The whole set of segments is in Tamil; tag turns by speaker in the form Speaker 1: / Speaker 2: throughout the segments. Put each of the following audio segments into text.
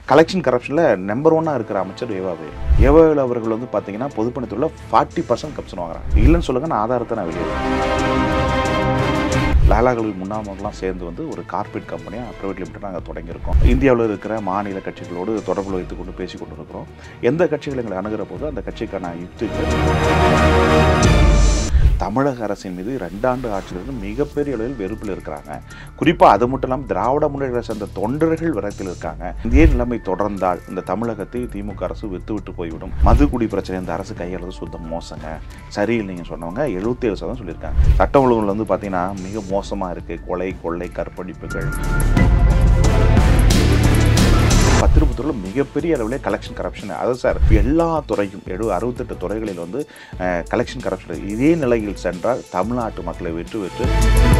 Speaker 1: கலெக்ஷன் கரப்ஷனில் நம்பர் ஒன்னாக இருக்கிற அமைச்சர் ஏவாவே ஏவாவில் அவர்கள் வந்து பார்த்தீங்கன்னா பொதுப்பணித்துறையில் ஃபார்ட்டி பர்சன்ட் கமிஷன் வாங்குறாங்க இல்லைன்னு சொல்லுங்க நான் ஆதாரத்தை நான் வெளியே லாலாக்களின் முன்னாமலாம் சேர்ந்து வந்து ஒரு கார்பரேட் கம்பெனியாக ப்ரைவேட் லிமிடெட் நாங்கள் தொடங்கியிருக்கோம் இந்தியாவில் இருக்கிற மாநில கட்சிகளோடு தொடர்பு வைத்துக் கொண்டு பேசி கொண்டு இருக்கிறோம் எந்த கட்சிகள் எங்களை அணுகிற போது அந்த கட்சிக்கான யுக்திகள் தமிழக அரசின் மீது ரெண்டாண்டு ஆட்சியிலிருந்து மிகப்பெரிய அளவில் வெறுப்பில் இருக்கிறாங்க குறிப்பாக அது மட்டும் இல்லாமல் திராவிட முன்னேற்ற சேர்ந்த தொண்டர்கள் விரத்தில் இருக்காங்க இதே நிலைமை தொடர்ந்தால் இந்த தமிழகத்தை திமுக அரசு வித்து விட்டு போய்விடும் மதுக்குடி பிரச்சனை இந்த அரசு கையாளது சுத்தம் மோசங்க சரியில்லைங்க சொன்னவங்க எழுபத்தி ஏழு சதவீதம் சொல்லியிருக்காங்க சட்ட ஒழுங்குல வந்து பார்த்தீங்கன்னா மிக மோசமாக இருக்குது கொலை கொள்ளை கற்பழிப்புகள் பத்திரபுத்தூரில் மிகப்பெரிய அளவில் கலெக்ஷன் கரப்ஷன் அதாவது சார் எல்லா துறையும் எழு அறுபத்தெட்டு துறைகளில் வந்து கலெக்ஷன் கரப்ஷன் இதே நிலையில் சென்றால் தமிழ்நாட்டு மக்களை வெற்று வெற்று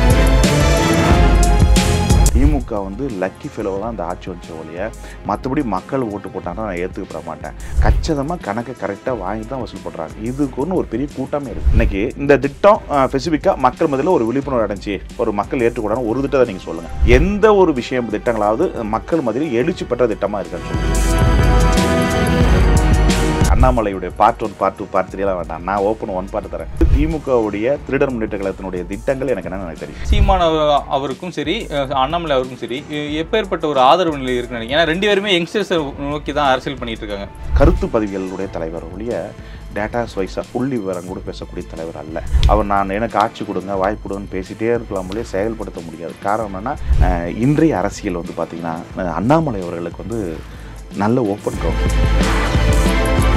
Speaker 1: திமுக வந்து லக்கி ஃபெலோ தான் அந்த ஆட்சி வச்ச ஒழிய மற்றபடி மக்கள் ஓட்டு போட்டாங்கன்னா நான் ஏற்றுக்கப்பட மாட்டேன் கச்சிதமாக கணக்கை கரெக்டாக வாங்கி தான் வசூல் பண்ணுறாங்க இதுக்குன்னு ஒரு பெரிய கூட்டமே இருக்குது இன்னைக்கு இந்த திட்டம் ஸ்பெசிஃபிக்காக மக்கள் மத்தியில் ஒரு விழிப்புணர்வு அடைஞ்சி ஒரு மக்கள் ஏற்றுக்கூடாது ஒரு திட்டத்தை நீங்கள் சொல்லுங்கள் எந்த ஒரு விஷயம் திட்டங்களாவது மக்கள் மத்தியில் எழுச்சி பெற்ற திட்டமாக இருக்குன்னு சொல்லுங்கள் அண்ணாமலையுடைய part one part two part three எல்லாம் வேண்டாம் நான் ஓப்பன் ஒன் பார்ட் தரேன் திமுகவுடைய திருடர் முன்னேற்ற கழகத்தினுடைய திட்டங்கள் எனக்கு என்னன்னு எனக்கு தெரியும்
Speaker 2: சீமான் அவ- அவருக்கும் சரி அஹ் அண்ணாமலை அவருக்கும் சரி எ- எப்பேற்பட்ட ஒரு ஆதரவு நிலை இருக்குன்னு நினைக்கிறேன் ஏன்னா ரெண்டு பேருமே யங்ஸ்டர்ஸ் நோக்கி தான் அரசியல் பண்ணிட்டு இருக்காங்க
Speaker 1: கருத்து பதிவுகளுடைய தலைவர் ஒழிய டேட்டாஸ் வைஸாக புள்ளி விவரம் கூட பேசக்கூடிய தலைவர் அல்ல அவர் நான் எனக்கு ஆட்சி கொடுங்க வாய்ப்பு கொடுங்கன்னு பேசிட்டே இருக்கலாம் போலே செயல்படுத்த முடியாது காரணம் என்னன்னா அஹ், இன்றைய அரசியல் வந்து பார்த்தீங்கன்னா அஹ், அண்ணாமலை அவர்களுக்கு வந்து நல்ல open count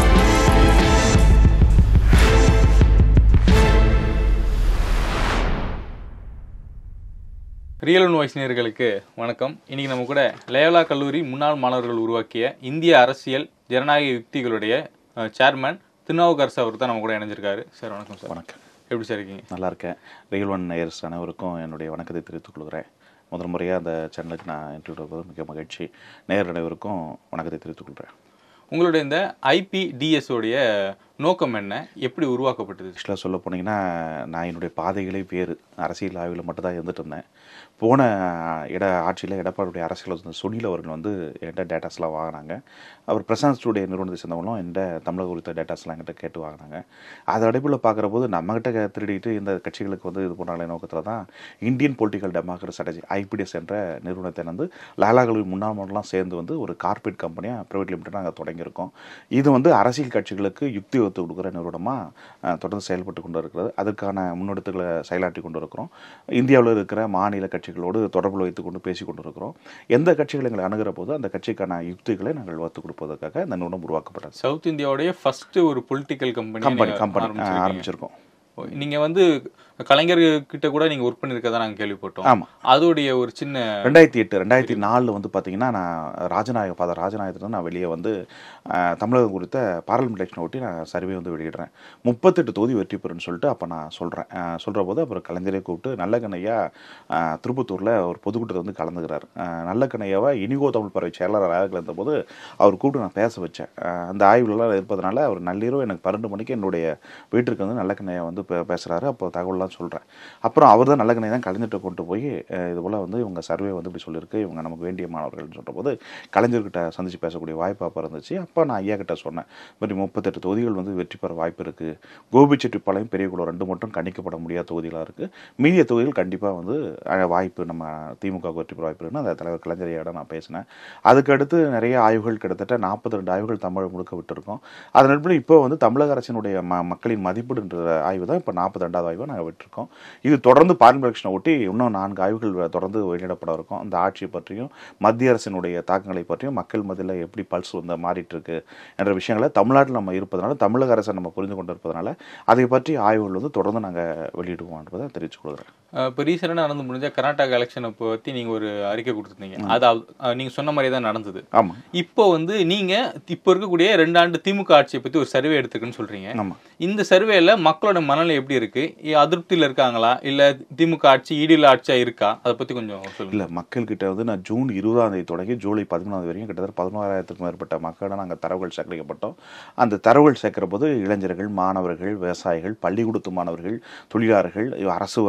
Speaker 2: real one voice நேயர்களுக்கு வணக்கம் இன்னைக்கு நம்ம கூட லேவலா கல்லூரி முன்னாள் மாணவர்கள் உருவாக்கிய இந்திய அரசியல் ஜனநாயக யுக்திகளுடைய அஹ், சேர்மன் திருநாவுக்கரசு அவர் தான் நம்ம கூட இணைஞ்சிருக்காரு சார் வணக்கம் சார்
Speaker 1: வணக்கம்
Speaker 2: எப்படி சார் இருக்கீங்க
Speaker 1: நல்லா இருக்கேன் ரியல் ஒன் நேயர்ஸ் அனைவருக்கும் என்னுடைய வணக்கத்தை தெரிவித்துக் கொள்கிறேன் முதல் முறையாக அந்த சேனலுக்கு நான் இன்டர்வியூ எடுப்பது மிக மகிழ்ச்சி நேயர் அனைவருக்கும் வணக்கத்தை தெரிவித்துக் கொள்கிறேன்
Speaker 2: உங்களுடைய இந்த ஐபிடிஎஸ் உடைய நோக்கம் என்ன எப்படி உருவாக்கப்பட்டது
Speaker 1: ஆக்சுவலாக சொல்ல போனீங்கன்னா நான் என்னுடைய பாதைகளே வேறு அரசியல் ஆய்வில் மட்டும் தான் இருந்துட்டு இருந்தேன் போன இட ஆட்சியில் எடப்பாடியுடைய அரசியல் வந்து சுனில் அவர்கள் வந்து என்கிட்ட டேட்டாஸ்லாம் வாங்கினாங்க அவர் பிரசாந்த் ஸ்டூடியோ நிறுவனத்தை சேர்ந்தவங்களும் என்கிட்ட தமிழக குறித்த டேட்டாஸ்லாம் என்கிட்ட கேட்டு வாங்கினாங்க அது அடைப்பில் பார்க்குற போது நம்மகிட்ட க- திருடிட்டு இந்த கட்சிகளுக்கு வந்து இது போன்ற நோக்கத்தில் தான் Indian political democracy strategy IPDS என்ற நிறுவனத்தை வந்து லாலாக்களின் முன்னாள் சேர்ந்து வந்து ஒரு கார்பரேட் கம்பெனியாக ப்ரைவேட் லிமிடெட் நாங்கள் தொடங்கியிருக்கோம் இது வந்து அரசியல் கட்சிகளுக்கு யுக்தி ஒத்து கொடுக்குற நிறுவனமாக தொடர்ந்து செயல்பட்டு கொண்டு இருக்கிறது அதற்கான முன்னெடுத்துகளை செயலாற்றி கொண்டு இருக்கிறோம் இந்தியாவில் இருக்கிற மாநில கட்சிகளோடு தொடர்பு வைத்து கொண்டு பேசி கொண்டு இருக்கிறோம் எந்த கட்சிகள் எங்களை அணுகிற போது அந்த கட்சிக்கான யுக்திகளை நாங்கள் வத்து கொடுப்பதற்காக இந்த நிறுவனம் உருவாக்கப்பட்டது
Speaker 2: சவுத் இந்தியாவுடைய ஃபர்ஸ்ட் ஒரு பொலிட்டிக்கல் கம்பெனி
Speaker 1: கம்பெனி கம்பெனி ஆரம்பிச்சிருக்கோம்
Speaker 2: நீங்க வந்து கலைஞர் கிட்ட கூட நீங்க ஒர்க் பண்ணிருக்கதா நாங்க கேள்விப்பட்டோம்
Speaker 1: ஆமாம்
Speaker 2: அதோடைய ஒரு சின்ன
Speaker 1: ரெண்டாயிரத்தி எட்டு ரெண்டாயிரத்தி நாலில் வந்து பார்த்தீங்கன்னா நான் ராஜநாயக பாத ராஜநாயகத்தில் நான் வெளியே வந்து அஹ், தமிழகம் குறித்த பார்லிமெண்ட் எலெக்ஷனை ஒட்டி நான் சர்வே வந்து வெளியிடுறேன் முப்பத்தெட்டு தொகுதி வெற்றி பெறுன்னு சொல்லிட்டு அப்போ நான் சொல்கிறேன் சொல்கிற போது அப்புறம் கலைஞரே கூப்பிட்டு நல்ல கண்ணையா அஹ், திருப்பத்தூரில் ஒரு பொதுக்கூட்டத்தில் வந்து கலந்துக்கிறார் அஹ், நல்ல கண்ணையாவை இனிகோ தமிழ் பறவை செயலாளராக கலந்தபோது அவர் கூப்பிட்டு நான் பேச வச்சேன் அஹ், அந்த ஆய்வுலலாம் இருப்பதனால அவர் நள்ளிரவு எனக்கு பன்னெண்டு மணிக்கு என்னுடைய வீட்டிற்கு வந்து நல்ல கண்ணையா வந்து பே- பேசுறாரு அப்போ தகவல்லாம் சொல்கிறேன் அப்புறம் அவர் தான் நல்ல கண்ணையை தான் கலைஞர்கிட்ட கொண்டு போய் அஹ், இது போல் வந்து இவங்க சர்வே வந்து இப்படி சொல்லியிருக்கு இவங்க நமக்கு வேண்டிய மாணவர்கள்னு சொல்கிற போது கலைஞர்கிட்ட சந்திச்சு பேசக்கூடிய வாய்ப்பு அப்போ இருந்துச்சு அப்போ நான் ஐயா கிட்ட சொன்னேன் இப்படி முப்பத்தெட்டு தொகுதிகள் வந்து வெற்றி பெற வாய்ப்பு இருக்குது கோபிச்செட்டிப்பாளையம் பெரியகுளம் ரெண்டு மட்டும் கணிக்கப்பட முடியாத தொகுதிகளாக இருக்குது மீதிய தொகுதிகள் கண்டிப்பாக வந்து அஹ், வாய்ப்பு நம்ம திமுக வெற்றி பெற வாய்ப்பு இருக்குன்னு அந்த தலைவர் கலைஞர் ஐயாவோட நான் பேசினேன் அதுக்கடுத்து நிறைய ஆய்வுகள் கிட்டத்தட்ட நாற்பத்தி ரெண்டு ஆய்வுகள் தமிழ் முழுக்க விட்டுருக்கோம் அதன் அடிப்படையில் இப்போ வந்து தமிழக அரசினுடைய ம மக்களின் மதிப்பீடுன்ற ஆய்வு தான் இப்போ நாற்பத்தி ரெண்டாவது ஆய்வை நாங்கள் விட்டுருக்கோம் இது தொடர்ந்து பார்லிமெண்ட் எலெக்ஷனை ஒட்டி இன்னும் நான்கு ஆய்வுகள் தொடர்ந்து வெளியிடப்பட இருக்கும் அந்த ஆட்சியை பற்றியும் மத்திய அரசினுடைய தாக்கங்களை பற்றியும் மக்கள் மத்தியில் எப்படி பல்ஸ் வந்து மாறிட்டு இருக்கு என்ற விஷயங்களை தமிழ்நாட்டில் நம்ம இருப்பதனால தமிழக அரசை நம்ம புரிந்து கொண்டு இருப்பதனால அதை பற்றி ஆய்வுகள் வந்து தொடர்ந்து நாங்கள் வெளியிடுவோம் என்பதை தெரிவித்துக் கொள்கிறேன்
Speaker 2: அஹ், இப்போ ரீசெண்டாக நடந்து முடிஞ்ச கர்நாடகா எலெக்ஷனை பத்தி நீங்க ஒரு அறிக்கை கொடுத்துருந்தீங்க அது அவ்- அஹ், நீங்க சொன்ன மாதிரி தான் நடந்தது
Speaker 1: ஆமாம்
Speaker 2: இப்போ வந்து நீங்க இப்போ இருக்கக்கூடிய ரெண்டு ஆண்டு திமுக ஆட்சியை பத்தி ஒரு சர்வே எடுத்துருக்குன்னு சொல்றீங்க
Speaker 1: ஆமாம்
Speaker 2: இந்த சர்வேல மக்களோட மனநிலை எப்படி இருக்கு இ- அதிருப்தியில இருக்காங்களா இல்ல திமுக ஆட்சி ஈடியில் ஆட்சியா இருக்கா அதை பத்தி கொஞ்சம் சொல்லுங்க
Speaker 1: இல்லை மக்கள்கிட்ட வந்து நான் ஜூன் இருபதாம் தேதி தொடங்கி ஜூலை பதிமூணாவது வரைக்கும் கிட்டத்தட்ட பதினோராயிரத்துக்கும் மேற்பட்ட மக்களிடம் நாங்கள் தரவுகள் சேகரிக்கப்பட்டோம் அந்த தரவுகள் சேர்க்கிற போது இளைஞர்கள் மாணவர்கள் விவசாயிகள் பள்ளிக்கூடத்து மாணவர்கள் தொழிலாளர்கள் அரசு துறையில்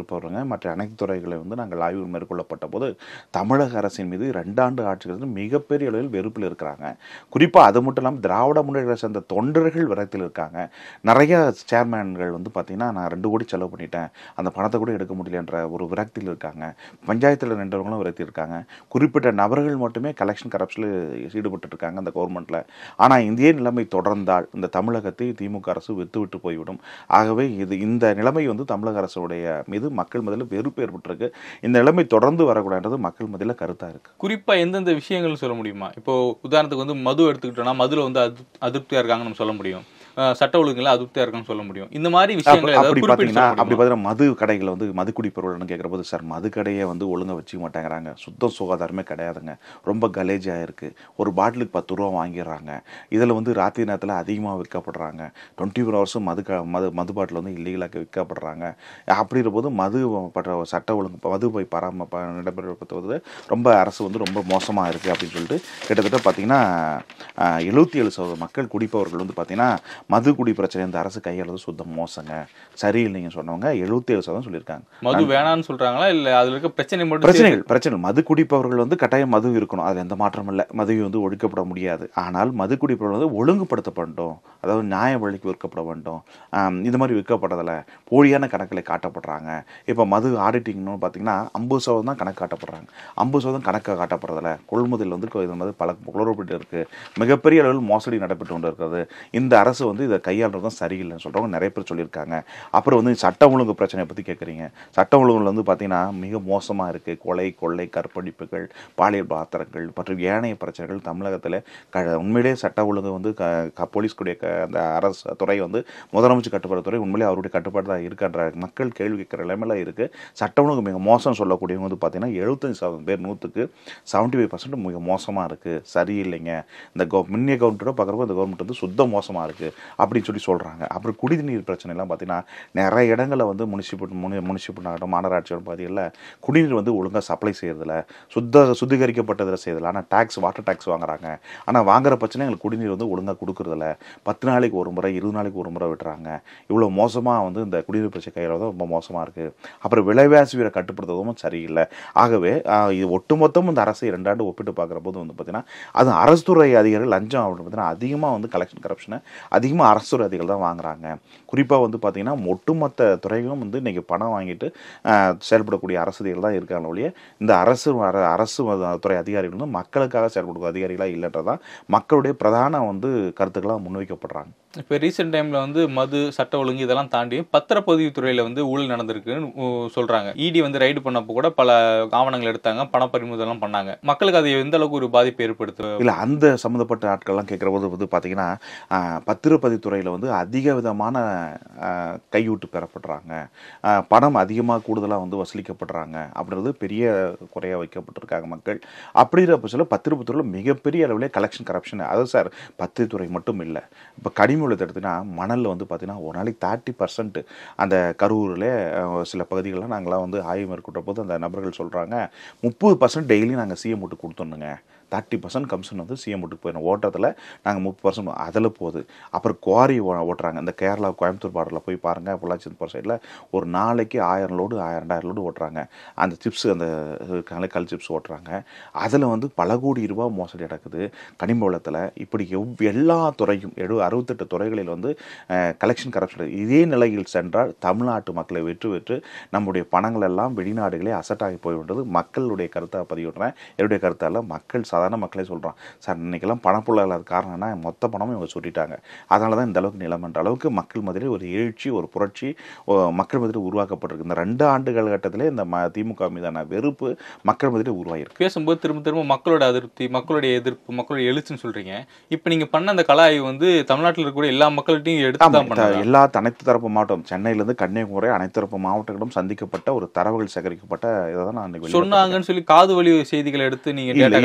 Speaker 1: இருப்பவருங்க மற்ற அனைத்து துறைகளை வந்து நாங்கள் ஆய்வு மேற்கொள்ளப்பட்ட போது தமிழக அரசின் மீது ரெண்டாண்டு ஆட்சிகள் மிகப்பெரிய அளவில் வெறுப்பில் இருக்கிறாங்க குறிப்பாக அது மட்டும் இல்லாமல் திராவிட முன்னேற்ற சேர்ந்த தொண்டர்கள் விரத்தில் இருக்காங்க நிறைய சேர்மேன்கள் வந்து பார்த்தீங்கன்னா நான் ரெண்டு கோடி செலவு பண்ணிட்டேன் அந்த பணத்தை கூட எடுக்க முடியலன்ற ஒரு விரக்தியில் இருக்காங்க பஞ்சாயத்தில் நின்றவங்களும் விரக்தி இருக்காங்க குறிப்பிட்ட நபர்கள் மட்டுமே கலெக்ஷன் கரப்ஷனில் ஈடுபட்டு இருக்காங்க அந்த கவர்மெண்ட்டில் ஆனால் இந்திய நிலைமை தொடர்ந்தால் இந்த தமிழகத்தை திமுக அரசு வித்து விட்டு போய்விடும் ஆகவே இது இந்த நிலைமை வந்து தமிழக அரசுடைய மீது மக்கள் மத்தியில் வெறுப்பு ஏற்பட்டிருக்கு இந்த நிலைமை தொடர்ந்து வரக்கூடாது மக்கள் மத்தியில் கருத்தாக இருக்குது
Speaker 2: குறிப்பா எந்தெந்த விஷயங்கள் சொல்ல முடியுமா இப்போ உதாரணத்துக்கு வந்து மது எடுத்துக்கிட்டோம்னா மதுல வந்து அதிருப்- அதிருப்தியா இருக்காங்கன்னு நம்ம சொல்ல முடியும் அஹ் சட்ட ஒழுங்குல அதிருப்தியா இருக்காங்கன்னு சொல்ல முடியும் இந்த மாதிரி விஷயங்கள் ஏதாவது
Speaker 1: அப்படி
Speaker 2: குறிப்பிட்டு
Speaker 1: பார்த்தீங்கன்னா
Speaker 2: சொல்ல
Speaker 1: அப்படி
Speaker 2: முடியுமா?
Speaker 1: பார்த்தீங்கன்னா மது கடைகளை வந்து மது குடிப்பவர்கள்னு கேட்குற போது சார் மது கடையை வந்து ஒழுங்கா வச்சுக்க மாட்டேங்கிறாங்க சுத்தம் சுகாதாரமே கிடையாதுங்க ரொம்ப கலேஜாக இருக்கு ஒரு பாட்டிலுக்கு பத்து ரூபா வாங்கிடுறாங்க இதில் வந்து ராத்திரி நேரத்தில் அதிகமாக விற்கப்படுறாங்க டுவெண்ட்டி ஃபோர் ஹவர்ஸும் மது க மது மது பாட்டில் வந்து இல்லீகலாக விற்கப்படுறாங்க அப்படிங்கிற போது மது பற்ற சட்ட ஒழுங்கு மது போய் பராம ப- நடைபெறுவது ரொம்ப அரசு வந்து ரொம்ப மோசமாக இருக்குது அப்படின்னு சொல்லிட்டு கிட்டத்தட்ட பார்த்தீங்கன்னா எழுபத்தி ஏழு சதவீத மக்கள் குடிப்பவர்கள் வந்து பார்த்தீங்கன்னா மது குடி பிரச்சனை இந்த அரசு கையாளுறது சுத்தம் மோசங்க சரியில்லைங்க சொன்னவங்க எழுபத்தி ஏழு சதவீதம் சொல்லியிருக்காங்க
Speaker 2: மது வேணாம்னு சொல்றாங்களா இல்ல அதுல இருக்க பிரச்சனை மட்டும்
Speaker 1: பிரச்சனைகள் பிரச்சனை மது குடிப்பவர்கள் வந்து கட்டாயம் மது இருக்கணும் அதில் எந்த மாற்றமும் இல்லை மதுவை வந்து ஒழிக்கப்பட முடியாது ஆனால் மது குடிப்பவர்கள் வந்து ஒழுங்குபடுத்தப்படட்டும் அதாவது நியாய வழிக்கு விற்கப்பட வேண்டும் ஆம், இது மாதிரி விற்கப்பட்டதில் போலியான கணக்கில் காட்டப்படுறாங்க இப்போ மது ஆடிட்டிங்னு பார்த்தீங்கன்னா ஐம்பது சதவீதம் தான் கணக்கு காட்டப்படுறாங்க ஐம்பது சதவீதம் கணக்கு காட்டப்படுறதில்ல கொள்முதல் வந்து இது மாதிரி பல குளறுபட்டு இருக்குது மிகப்பெரிய அளவில் மோசடி நடைபெற்று கொண்டு இருக்கிறது இந்த அரசு வந்து இதை கையாளுறது தான் சரியில்லைன்னு சொல்கிறவங்க நிறைய பேர் சொல்லியிருக்காங்க அப்புறம் வந்து சட்ட ஒழுங்கு பிரச்சனையை பற்றி கேட்குறீங்க சட்ட ஒழுங்குல வந்து பார்த்தீங்கன்னா மிக மோசமாக இருக்குது கொலை கொள்ளை கற்பழிப்புகள் பாலியல் பாத்திரங்கள் மற்றும் ஏனைய பிரச்சனைகள் தமிழகத்தில் க உண்மையிலேயே சட்ட ஒழுங்கு வந்து க க போலீஸ்குடைய க அந்த அரசு துறை வந்து முதலமைச்சர் கட்டுப்பாடு துறை உண்மையிலேயே அவருடைய கட்டுப்பாடு தான் இருக்கின்ற மக்கள் கேள்வி கேட்குற நிலைமையில இருக்குது சட்ட ஒழுங்கு மிக மோசம் சொல்லக்கூடியவங்க வந்து பார்த்தீங்கன்னா எழுபத்தஞ்சு சதவீதம் பேர் நூற்றுக்கு செவன்ட்டி ஃபைவ் பர்சன்ட் மிக மோசமாக இருக்குது சரியில்லைங்க இந்த கவ முன்னிய கவுண்டரோட பார்க்குறப்போ இந்த கவர்மெண்ட் வந்து சுத்த மோசமாக இருக்குது அப்படின்னு சொல்லி சொல்கிறாங்க அப்புறம் குடிநீர் பிரச்சனைலாம் பார்த்தீங்கன்னா நிறைய இடங்களில் வந்து முனிசிபல் முனி முனிசிபல் ஆகட்டும் மாநகராட்சியோட பகுதிகளில் குடிநீர் வந்து ஒழுங்காக சப்ளை செய்யறதில்ல சுத்த சுத்திகரிக்கப்பட்டதில் செய்யறதில்ல ஆனால் டேக்ஸ் வாட்டர் டேக்ஸ் வாங்குறாங்க ஆனால் வாங்குற பிரச்சனை எங்களுக்கு குடிநீர் வந்து ஒழுங்காக கொடுக்குறதில்ல பத்து நாளைக்கு ஒரு முறை இருபது நாளைக்கு ஒரு முறை விட்டுறாங்க இவ்வளோ மோசமாக வந்து இந்த குடிநீர் பிரச்சனை கையில் ரொம்ப மோசமாக இருக்குது அப்புறம் விலைவாசி வீரை கட்டுப்படுத்துவதும் சரியில்லை ஆகவே ஆஹ், இது ஒட்டுமொத்தம் இந்த அரசை ரெண்டாண்டு ஒப்பிட்டு பார்க்குற போது வந்து பார்த்தீங்கன்னா அது அரசு துறை அதிகாரிகள் லஞ்சம் அப்படின்னு பார்த்தீங்கன்னா அதிகமாக வந்து கலெக்ஷன் கரப்ஷனை அதிகமாக அரசு துறை அதிகாரிகள் தான் வாங்குறாங்க குறிப்பாக வந்து பார்த்தீங்கன்னா ஒட்டுமொத்த துறைகளும் வந்து இன்றைக்கி பணம் வாங்கிட்டு ஆஹ், செயல்படக்கூடிய அரசுகள் தான் இருக்காங்க ஒழிய இந்த அரசு அர- அரசு வ- துறை அதிகாரிகள் வந்து மக்களுக்காக செயல்படக்கூடிய அதிகாரிகளாக இல்லைன்றதான் மக்களுடைய பிரதான வந்து கருத்துக்களாக முன்வைக்கப்படுறாங்க
Speaker 2: இப்போ ரீசெண்ட் டைம்ல வந்து மது சட்ட ஒழுங்கு இதெல்லாம் தாண்டி பத்திரப்பதிவு துறையில வந்து ஊழல் நடந்திருக்குன்னு உ- சொல்றாங்க இடி வந்து ரைடு பண்ணப்போ கூட பல ஆவணங்கள் எடுத்தாங்க பண பறிமுதல்லாம் பண்ணாங்க மக்களுக்கு அது எந்த அளவுக்கு ஒரு பாதிப்பு ஏற்படுத்து
Speaker 1: இல்லை அந்த சம்மந்தப்பட்ட ஆட்கள்லாம் கேட்குற போது வந்து பார்த்தீங்கன்னா ஆஹ், பத்திரப்பதிவுத்துறையில் வந்து அதிக விதமான ஆஹ், கையூட்டு பெறப்படுறாங்க ஆஹ், பணம் அதிகமாக கூடுதலாக வந்து வசூலிக்கப்படுறாங்க அப்படின்றது பெரிய குறையாக வைக்கப்பட்டிருக்காங்க மக்கள் அப்படிங்கிற பட்சத்தில் பத்திரப்பதிவுத்துறையில் மிகப்பெரிய அளவில் கலெக்ஷன் கரப்ஷன் அதாவது சார் பத்திரத்துறை மட்டும் இல்லை இப்போ கனிம வளத்தை எடுத்தீங்கன்னா மணலில் வந்து பார்த்தீங்கன்னா ஒரு நாளைக்கு தேர்ட்டி பர்சன்ட் அந்த கரூரில் அஹ், சில பகுதிகளெலாம் நாங்களாம் வந்து ஆய்வு மேற்கொண்ட போது அந்த நபர்கள் சொல்கிறாங்க முப்பது பர்சன்ட் டெய்லி நாங்கள் சிஎம் விட்டு கொடுத்துடணுங்க தேர்ட்டி பர்சன்ட் கமிஷன் வந்து சிஎம் வீட்டுக்கு போயிடும் ஓட்டத்தில் நாங்கள் முப்பது பர்சன்ட் அதில் போகுது அப்புறம் குவாரி ஓ- ஓட்டுறாங்க இந்த கேரளா கோயம்புத்தூர் பார்டரில் போய் பாருங்கள் பொள்ளாச்சி போகிற சைடில் ஒரு நாளைக்கு ஆயிரம் லோடு ஆயிரம் ரெண்டாயிரம் லோடு ஓட்டுறாங்க அந்த சிப்ஸ் அந்த இருக்காங்களே கல் சிப்ஸ் ஓட்டுறாங்க அதில் வந்து பல கோடி ரூபாய் மோசடி நடக்குது கனிம வளத்தில் இப்படி எவ் எல்லா துறையும் எழு அறுபத்தெட்டு துறைகளில் வந்து கலெக்ஷன் கரப்ஷன் இதே நிலையில் சென்றால் தமிழ்நாட்டு மக்களை வெற்று வெற்று நம்முடைய பணங்கள் எல்லாம் வெளிநாடுகளே அசட்டாகி போய்விட்டது மக்களுடைய கருத்தாக பதிவிடுறேன் என்னுடைய கருத்தால் மக்கள் சாதாரண மக்களே சொல்கிறான் சார் இன்னைக்கெல்லாம் பணப்புள்ள இல்லாத காரணம்னா மொத்த பணமும் இவங்க சொல்லிட்டாங்க அதனால தான் இந்த அளவுக்கு நிலைமைன்ற அளவுக்கு மக்கள் மத்தியில் ஒரு எழுச்சி ஒரு புரட்சி ஓ, மக்கள் மத்தியில் உருவாக்கப்பட்டிருக்கு இந்த ரெண்டு ஆண்டு காலகட்டத்திலே இந்த ம திமுக மீதான வெறுப்பு மக்கள் மத்தியில் உருவாகிருக்கு
Speaker 2: பேசும்போது திரும்ப திரும்ப மக்களோட அதிருப்தி மக்களுடைய எதிர்ப்பு மக்களுடைய எழுச்சின்னு சொல்றீங்க இப்போ நீங்க பண்ண அந்த கல ஆய்வு வந்து தமிழ்நாட்டில் இருக்கக்கூடிய எல்லா மக்கள்கிட்டையும் எடுத்து
Speaker 1: ஆமா,
Speaker 2: தான்
Speaker 1: த-
Speaker 2: பண்ணாங்க
Speaker 1: எல்லா அனைத்து தரப்பு மாவட்டம் சென்னையிலேருந்து கன்னியாகுமரி அனைத்து தரப்பு மாவட்டங்களும் சந்திக்கப்பட்ட ஒரு தரவுகள் சேகரிக்கப்பட்ட இதை தான் நான் இன்னைக்கு வெளியிட
Speaker 2: சொன்னாங்கன்னு சொல்லி காது வழி செய்திகளை எடுத்து நீங்க
Speaker 1: இல்ல
Speaker 2: டேட்டா
Speaker 1: இல்ல
Speaker 2: கலெக்ட்
Speaker 1: இல்ல
Speaker 2: பண்ணீங்களா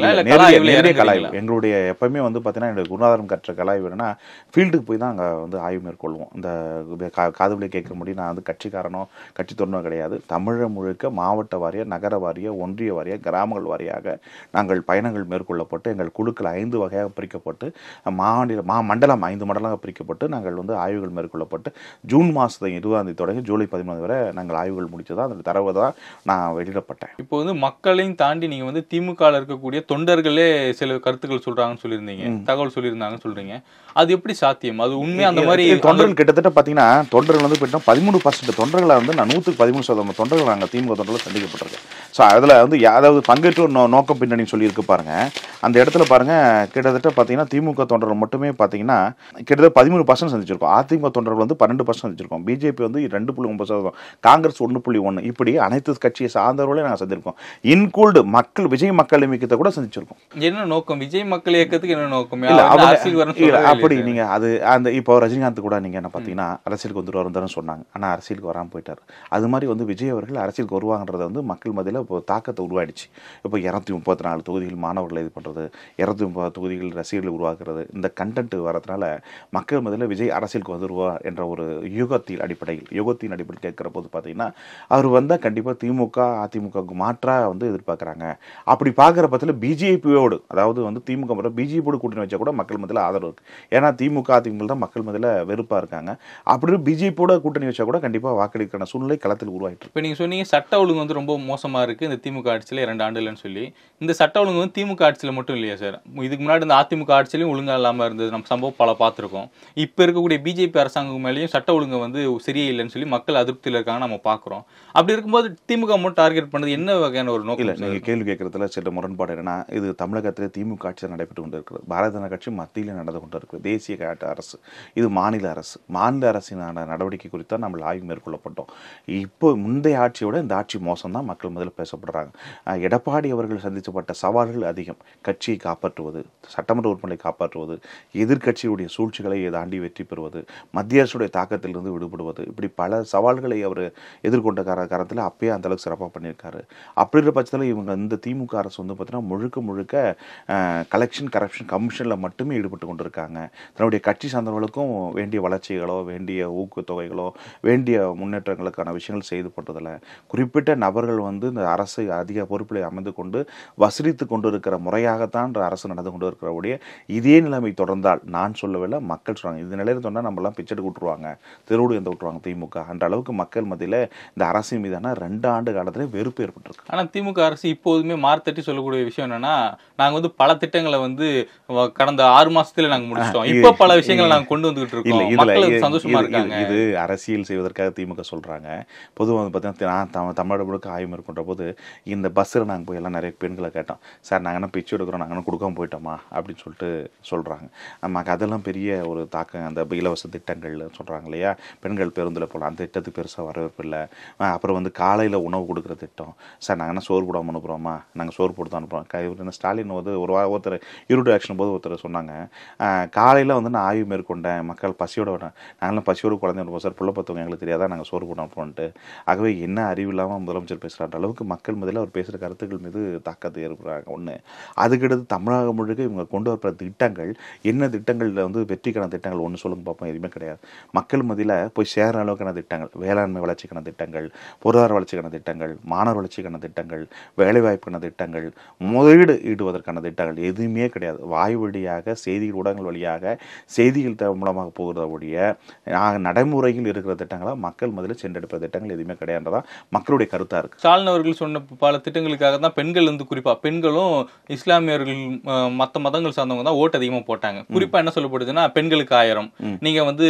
Speaker 2: இறங்குறீங்களா இல்ல
Speaker 1: நேரடியா-
Speaker 2: கலாய்வுல
Speaker 1: நேரடியா
Speaker 2: இறங்குறீங்களா
Speaker 1: கலாய்வு எங்களுடைய எப்பவுமே வந்து பார்த்தீங்கன்னா என்னுடைய குருநாதரம் கற்ற கலாய்வு என்னன்னா ஃபீல்டுக்கு போய் தான் அங்கே வந்து ஆய்வு மேற்கொள்வோம் இந்த கா- காதுவலி கேட்க முடியும் நான் வந்து கட்சிக்காரனோ கட்சி தொண்டனோ கிடையாது தமிழகம் முழுக்க மாவட்ட வாரியாக நகர வாரியாக ஒன்றிய வாரியாக கிராமங்கள் வாரியாக நாங்கள் பயணங்கள் மேற்கொள்ளப்பட்டு எங்கள் குழுக்கள் ஐந்து வகையாக பிரிக்கப்பட்டு மாநில மா மண்டலம் ஐந்து மண்டலமாக பிரிக்கப்பட்டு நாங்கள் வந்து ஆய்வுகள் மேற்கொள்ளப்பட்டு ஜூன் மாதம் இருபதாம் தேதி தொடங்கி ஜூலை பதிமூணு வரை நாங்கள் ஆய்வுகள் முடிச்சதா அந்த தரவு தான் நான் வெளியிடப்பட்டேன்
Speaker 2: இப்போ வந்து மக்களையும் தாண்டி நீங்க வந்து திமுக ல இருக்கக்கூடிய தொண்டர்களே சில கருத்துக்கள் சொல்றாங்கன்னு சொல்லியிருந்தீங்க தகவல் சொல்லியிருந்தாங்கன்னு சொல்றீங்க அது எப்படி சாத்தியம் அது உண்மையா அந்த மாதிரி
Speaker 1: இல்ல, தொண்டர்கள் கிட்டத்தட்ட பார்த்தீங்கன்னா தொண்டர்கள் வந்து போயிட்டோம் பதிமூணு பர்சன்ட் தொண்டர்களை வந்து நான் நூற்றுக்கு பதிமூணு சதவீதம் தொண்டர்கள் நாங்கள் திமுக தொண்டர்கள் சந்திக்கப்பட்டிருக்கேன் ஸோ அதில் வந்து அதாவது பங்கேற்று நோ நோக்கம் பின்னணி சொல்லியிருக்கு பாருங்க அந்த இடத்துல பாருங்க கிட்டத்தட்ட பார்த்தீங்கன்னா திமுக தொண்டர்கள் மட்டுமே பார்த்தீங்கன்னா கிட்டத்தட்ட பதிமூணு பர்சன்ட் சந்திச்சிருக்கோம் அதிமுக தொண்டர்கள் வந்து பன்னெண்டு பர்சன்ட் சந்திச்சிருக்கோம் பிஜேபி வந்து ரெண்டு புள்ளி ஒன்பது சதவீதம் காங்கிரஸ் ஒன்று புள்ளி ஒன்று இப்படி அனைத்து கட்சியை சார்ந்தவர்களே நாங்கள் சந்திருக்கோம் இன்கூல்டு மக்கள் விஜய் மக்கள் இயக்கத்தை கூட சந்திச்சிருக்கோம்
Speaker 2: என்ன நோக்கம் விஜய் மக்கள் இயக்கத்துக்கு என்ன நோக்கம்
Speaker 1: இல்ல
Speaker 2: அவர்
Speaker 1: அவங்க
Speaker 2: அரசியல் வரணும்னு
Speaker 1: இல்ல
Speaker 2: சொல்லவே
Speaker 1: அப்படி
Speaker 2: இல்லையே.
Speaker 1: நீங்க அது அந்த இப்போ ரஜினிகாந்த் கூட நீங்க என்ன பார்த்தீங்கன்னா அரசியலுக்கு வந்துருவாருன்னு சொன்னாங்க ஆனா அரசியலுக்கு வராம போயிட்டாரு அது மாதிரி வந்து விஜய் அவர்கள் அரசியலுக்கு வருவாங்கன்றத வந்து மக்கள் மத்தியில இப்போ தாக்கத்தை உருவாயிடுச்சு இப்போ இரநூத்தி முப்பத்தி நாலு தொகுதிகள் மாணவர்களை இது பண்றது இரநூத்தி முப்பது தொகுதிகள் ரசிகர்களை உருவாக்குறது இந்த கண்டென்ட் வரதுனால மக்கள் மத்தியில விஜய் அரசியலுக்கு வந்துருவார் என்ற ஒரு யுகத்தின் அடிப்படையில் யுகத்தின் அடிப்படையில் கேட்கிற போது பார்த்தீங்கன்னா அவர் வந்தா கண்டிப்பா திமுக அதிமுகவுக்கு மாற்றா வந்து எதிர்பார்க்கறாங்க அப்படி பார்க்குற பட்சத்தில் பிஜேபியோடு அதாவது வந்து திமுக மட்டும் பிஜேபியோடு கூட்டணி வச்சா கூட மக்கள் மத்தியில் ஆதரவு இருக்கு ஏன்னா திமுக அதிமுக தான் மக்கள் மத்தியில் வெறுப்பாக இருக்காங்க அப்படி பிஜேபியோட கூட்டணி வச்சா கூட கண்டிப்பாக வாக்களிக்கான சூழ்நிலை களத்தில் உருவாயிட்டு இருக்கு.
Speaker 2: இப்போ நீங்க சொன்னீங்க சட்ட ஒழுங்கு வந்து ரொம்ப மோசமா இருக்கு இந்த திமுக ஆட்சியில இரண்டு ஆண்டுலன்னு சொல்லி இந்த சட்ட ஒழுங்கு வந்து திமுக ஆட்சியில மட்டும் இல்லையா சார் இதுக்கு முன்னாடி இந்த அதிமுக ஆட்சியிலையும் ஒழுங்கா இல்லாம இருந்தது நம்ம சம்பவம் பல பார்த்திருக்கோம் இப்போ இருக்கக்கூடிய பிஜேபி அரசாங்கம் மேலேயும் சட்ட ஒழுங்கு வந்து சரியே இல்லைன்னு சொல்லி மக்கள் அதிருப்தியில் இருக்காங்க நம்ம பார்க்குறோம் அப்படி இருக்கும்போது திமுக மட்டும் டார்கெட் பண்ணது என்ன வகையான ஒரு
Speaker 1: இல்ல
Speaker 2: நோக்கம் சார்?
Speaker 1: நீங்க கேள்வி கேட்கறதுல சில முரண்பாடு என்னன்னா இது தமிழகத்திலே திமுக ஆட்சி நடைபெற்று கொண்டு இருக்கிறது பாரதிய ஜனதா கட்சி மத்தியில் நடந்து கொண்டு இருக்கிறது தேசிய கட்ட அரசு இது மாநில அரசு மாநில அரசினான நடவடிக்கை குறித்து நம்ம ஆய்வு மேற்கொள்ளப்பட்டோம் இப்போ முந்தைய ஆட்சியோட இந்த ஆட்சி மோசம் தான் மக்கள் முதல்ல பேசப்படுறாங்க அஹ் எடப்பாடி அவர்கள் சந்திக்கப்பட்ட சவால்கள் அதிகம் கட்சியை காப்பாற்றுவது சட்டமன்ற உறுப்பினரை காப்பாற்றுவது எதிர்க்கட்சியுடைய சூழ்ச்சிகளை தாண்டி வெற்றி பெறுவது மத்திய அரசுடைய தாக்கத்திலிருந்து விடுபடுவது இப்படி பல சவால்களை அவர் எதிர்கொண்ட கார காலத்தில் அப்பயே அந்த அளவுக்கு சிறப்பாக பண்ணியிருக்காரு அப்படின்ற பட்சத்தில் இவங்க இந்த திமுக அரசு வந்து பார்த்தீங்கன்னா முழுக்க முழுக்க கலெக்ஷன் கரப்ஷன் கமிஷனில் மட்டுமே ஈடுபட்டு கொண்டிருக்காங்க தன்னுடைய கட்சி சார்ந்தவர்களுக்கும் வேண்டிய வளர்ச்சிகளோ வேண்டிய ஊக்கத்தொகைகளோ வேண்டிய முன்னேற்றங்களுக்கான விஷயங்கள் செய்து போட்டதில்ல குறிப்பிட்ட நபர்கள் வந்து இந்த அரசு அதிக பொறுப்பில் அமர்ந்து கொண்டு வசூலித்து கொண்டு இருக்கிற முறையாகத்தான் இந்த அரசு நடந்து கொண்டு இருக்கிறபடிய இதே நிலைமை தொடர்ந்தால் நான் சொல்லவில்லை மக்கள் சொல்றாங்க இந்த நிலையில் சொன்னால் நம்மலாம் பிச்செடுக்க விட்டுருவாங்க தெருவுடு எந்த விட்டுருவாங்க திமுக அந்த அளவுக்கு மக்கள் மத்தியில் இந்த அரசின் மீதான ரெண்டு ஆண்டு காலத்திலே வெறுப்பு ஏற்பட்டிருக்கு
Speaker 2: ஆனா திமுக அரசு இப்போதுமே மார்த்தட்டி சொல்லக்கூடிய விஷயம் என்னன்னா நாங்க வந்து பல திட்டங்களை வந்து வ- கடந்த ஆறு மாசத்துல நாங்க முடிச்சிட்டோம்
Speaker 1: இது-
Speaker 2: இப்போ பல விஷயங்களை நாங்க கொண்டு வந்துகிட்டு
Speaker 1: இல்ல
Speaker 2: இருக்கோம்
Speaker 1: இதுல
Speaker 2: மக்கள்
Speaker 1: இது-
Speaker 2: சந்தோஷமா
Speaker 1: இது-
Speaker 2: இருக்காங்க
Speaker 1: இது அரசியல் செய்வதற்காக திமுக சொல்றாங்க பொதுவாக வந்து பார்த்தீங்கன்னா நான் தமிழ் தமிழ்நாடு முழுக்க ஆய்வு மேற்கொண்ட போது இந்த பஸ்ஸில் நாங்கள் போய் எல்லாம் நிறைய பெண்களை கேட்டோம் சார் நாங்கள் என்ன பிச்சு எடுக்கிறோம் நாங்கள் என்ன கொடுக்காம போயிட்டோமா அப்படின்னு சொல்லிட்டு சொல்றாங்க நமக்கு அதெல்லாம் பெரிய ஒரு தாக்கம் அந்த இலவச திட்டங்கள் சொல்றாங்க இல்லையா பெண்கள் பேருந்தில் போகலாம் அந்த திட்டத்துக்கு பெருசாக வரவேற்பு இல்லை அஹ் அப்புறம் வந்து காலையில் உணவு கொடுக்குற திட்டம் சார் நாங்கள் என்ன சோறு போடாமல் அனுப்புகிறோமா நாங்கள் சோறு போட்டு தான் அனுப்புகிறோம் க- இவரு என்ன ஸ்டாலின் வந்து ஒரு வா- ஒருத்தர் இருட்டு ஆக்ஷன் போது ஒருத்தர் சொன்னாங்க காலையில் வந்து நான் ஆய்வு மேற்கொண்டேன் மக்கள் பசியோட வரேன் நாங்களும் பசியோடு குழந்தை அனுப்புவோம் சார் புள்ள பார்த்தவங்க எங்களுக்கு தெரியாதா நாங்கள் சோறு போட அனுப்புவோன்ட்டு ஆகவே என்ன அறிவு இல்லாமல் முதலமைச்சர் பேசுகிறான்ற அளவுக்கு மக்கள் மத்தியில் அவர் பேசுகிற கருத்துக்கள் மீது தாக்கத்தை ஏற்படுறாங்க ஒன்று அதுக்கடுத்து தமிழகம் முழுக்க இவங்க கொண்டு வர திட்டங்கள் என்ன திட்டங்களில் வந்து வெற்றிக்கான திட்டங்கள் ஒன்று சொல்லுங்க பார்ப்போம் எதுவுமே கிடையாது மக்கள் மத்தியில் போய் சேர அளவுக்கான திட்டங்கள் வேளாண்மை வளர்ச்சிக்கான திட்டங்கள் பொருளாதார வளர்ச்சிக்கான திட்டங்கள் மாணவர் வளர்ச்சிக்கான திட்டங்கள் வேலைவாய்ப்புக்கான திட்டங்கள் முதலீடு ஈடுவதற்கான திட்டங்கள் எதுவுமே கிடையாது வாய் வழியாக செய்தி ஊடகங்கள் வழியாக செய்திகள் த- மூலமாக போகிறத ஒழிய ஆக, நடைமுறையில் இருக்கிற திட்டங்களை மக்கள் மத்தியில் சென்றெடுப்ப திட்டங்கள் எதுவுமே கிடையாதுன்றதான் மக்களுடைய கருத்தாக இருக்குது
Speaker 2: ஸ்டாலின் அவர்கள் சொன்ன பல திட்டங்களுக்காக தான் பெண்கள் வந்து குறிப்பா பெண்களும் இஸ்லாமியர்கள் அஹ், மத்த மதங்கள் சார்ந்தவங்க தான் ஓட்டு அதிகமா போட்டாங்க குறிப்பா என்ன சொல்லப்படுதுன்னா பெண்களுக்கு ஆயிரம் நீங்க வந்து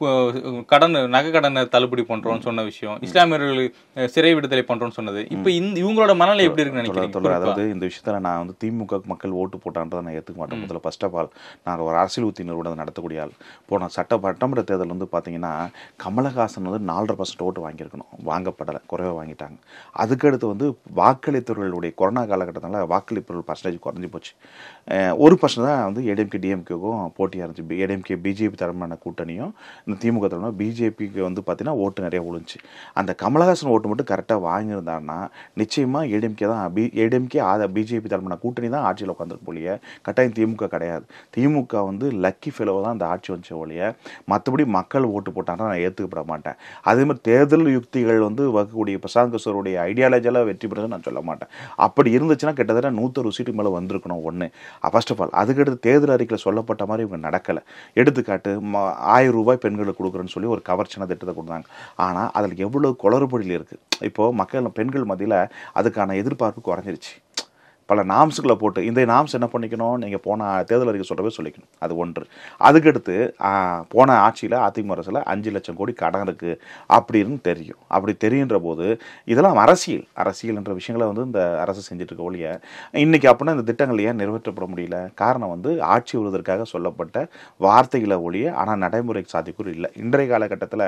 Speaker 2: கு- கடன் நகை கடனை தள்ளுபடி பண்றோம்னு சொன்ன விஷயம் இஸ்லாமியர்கள் அஹ், சிறை விடுதலை பண்றோம்னு சொன்னது இப்போ இந்த இவங்களோட மனநிலை எப்படி இருக்குன்னு
Speaker 1: தொடர்
Speaker 2: நினைக்கிறீங்க
Speaker 1: தொடர்
Speaker 2: குறிப்பா?
Speaker 1: அதாவது இந்த விஷயத்தில் நான் வந்து திமுக க்கு மக்கள் ஓட்டு போட்டான்றதை நான் ஏற்றுக்க மாட்டேன் முதல்ல ஃபர்ஸ்ட் ஆஃப் ஆல் நான் ஒரு அரசியல் உத்தினரோட நடத்தக்கூடிய ஆள் போன சட்ட சட்டமன்ற தேர்தல் வந்து பார்த்தீங்கன்னா கமலஹாசன் வந்து நாலரை பர்சன்ட் ஓட்டு வாங்கியிருக்கணும் வாங்கப்படலை குறைவாக வாங்கிட்டாங்க அதுக்கடுத்து வந்து வாக்களித்தவர்களுடைய கொரோனா காலகட்டத்தில் வாக்களிப்பவர்கள் பர்சன்டேஜ் குறைஞ்சி போச்சு அஹ் ஒரு பர்சன்ட் தான் வந்து ஏடிஎம்கே டிஎம்கேக்கும் போட்டியாக இருந்துச்சு ஏடிஎம்கே பிஜேபி தலைமையான கூட்டணியும் இந்த திமுக தலைமை பிஜேபிக்கு வந்து பார்த்தீங்கன்னா ஓட்டு நிறைய விழுந்துச்சு அந்த கமலஹாசன் ஓட்டு மட்டும் கரெக்டாக வாங்கியிருந்தாருன்னா நிச்சயமாக ஏடிஎம்கே தான் பி ஏடிஎம்கே ஆத பிஜேபி தலைமையான கூட்டணி தான் ஆட்சியில் உட்காந்துருக்கு ஒழிய கட்டாயம் திமுக கிடையாது திமுக வந்து லக்கி ஃபெலோ தான் அந்த ஆட்சி வச்ச ஒழிய மற்றபடி மக்கள் ஓட்டு போட்டாங்கன்னா நான் ஏற்றுக்கப்பட மாட்டேன் அதே மாதிரி தேர்தல் யுக்திகள் வந்து வகுக்கூடிய பிரசாந்த் கிஷோருடைய ஐடியாலஜியில் வெற்றி பெறுதுன்னு நான் சொல்ல மாட்டேன் அப்படி இருந்துச்சுன்னா கிட்டத்தட்ட நூற்றொரு சீட்டு மேலே வந்திருக்கணும் ஒன்று ஃபர்ஸ்ட் ஆஃப் ஆல் அதுக்கடுத்து தேர்தல் அறிக்கையில் சொல்லப்பட்ட மாதிரி இவங்க நடக்கலை எடுத்துக்காட்டு ம ஆயிரம் ரூபாய் பெண்களுக்கு கொடுக்குறேன்னு சொல்லி ஒரு கவர்ச்சியான திட்டத்தை கொடுத்தாங்க ஆனால் அதில் எவ்வளோ குளறுபடியில் இருக்குது இப்போது மக்கள் பெண்கள் மத்தியில் அதுக்கான எதிர்பார்ப்பு குறைஞ்சிருச்சு பல நாம்ஸுகளை போட்டு இந்த நாம்ஸ் என்ன பண்ணிக்கணும் நீங்கள் போன தேர்தல் அறிக்கை சொல்கிறவே சொல்லிக்கணும் அது ஒன்று அதுக்கடுத்து ஆ, போன ஆட்சியில் அதிமுக அரசில் அஞ்சு லட்சம் கோடி கடன் இருக்குது அப்படின்னு தெரியும் அப்படி தெரியுன்ற போது இதெல்லாம் அரசியல் அரசியல் என்ற விஷயங்களை வந்து இந்த அரசு செஞ்சுட்டு இருக்க ஒழிய இன்னைக்கு அப்படின்னா இந்த திட்டங்கள் ஏன் நிறைவேற்றப்பட முடியல காரணம் வந்து ஆட்சி வருவதற்காக சொல்லப்பட்ட வார்த்தைகளை ஒழிய ஆனால் நடைமுறை சாத்தியக்கூறு இல்லை இன்றைய காலகட்டத்தில்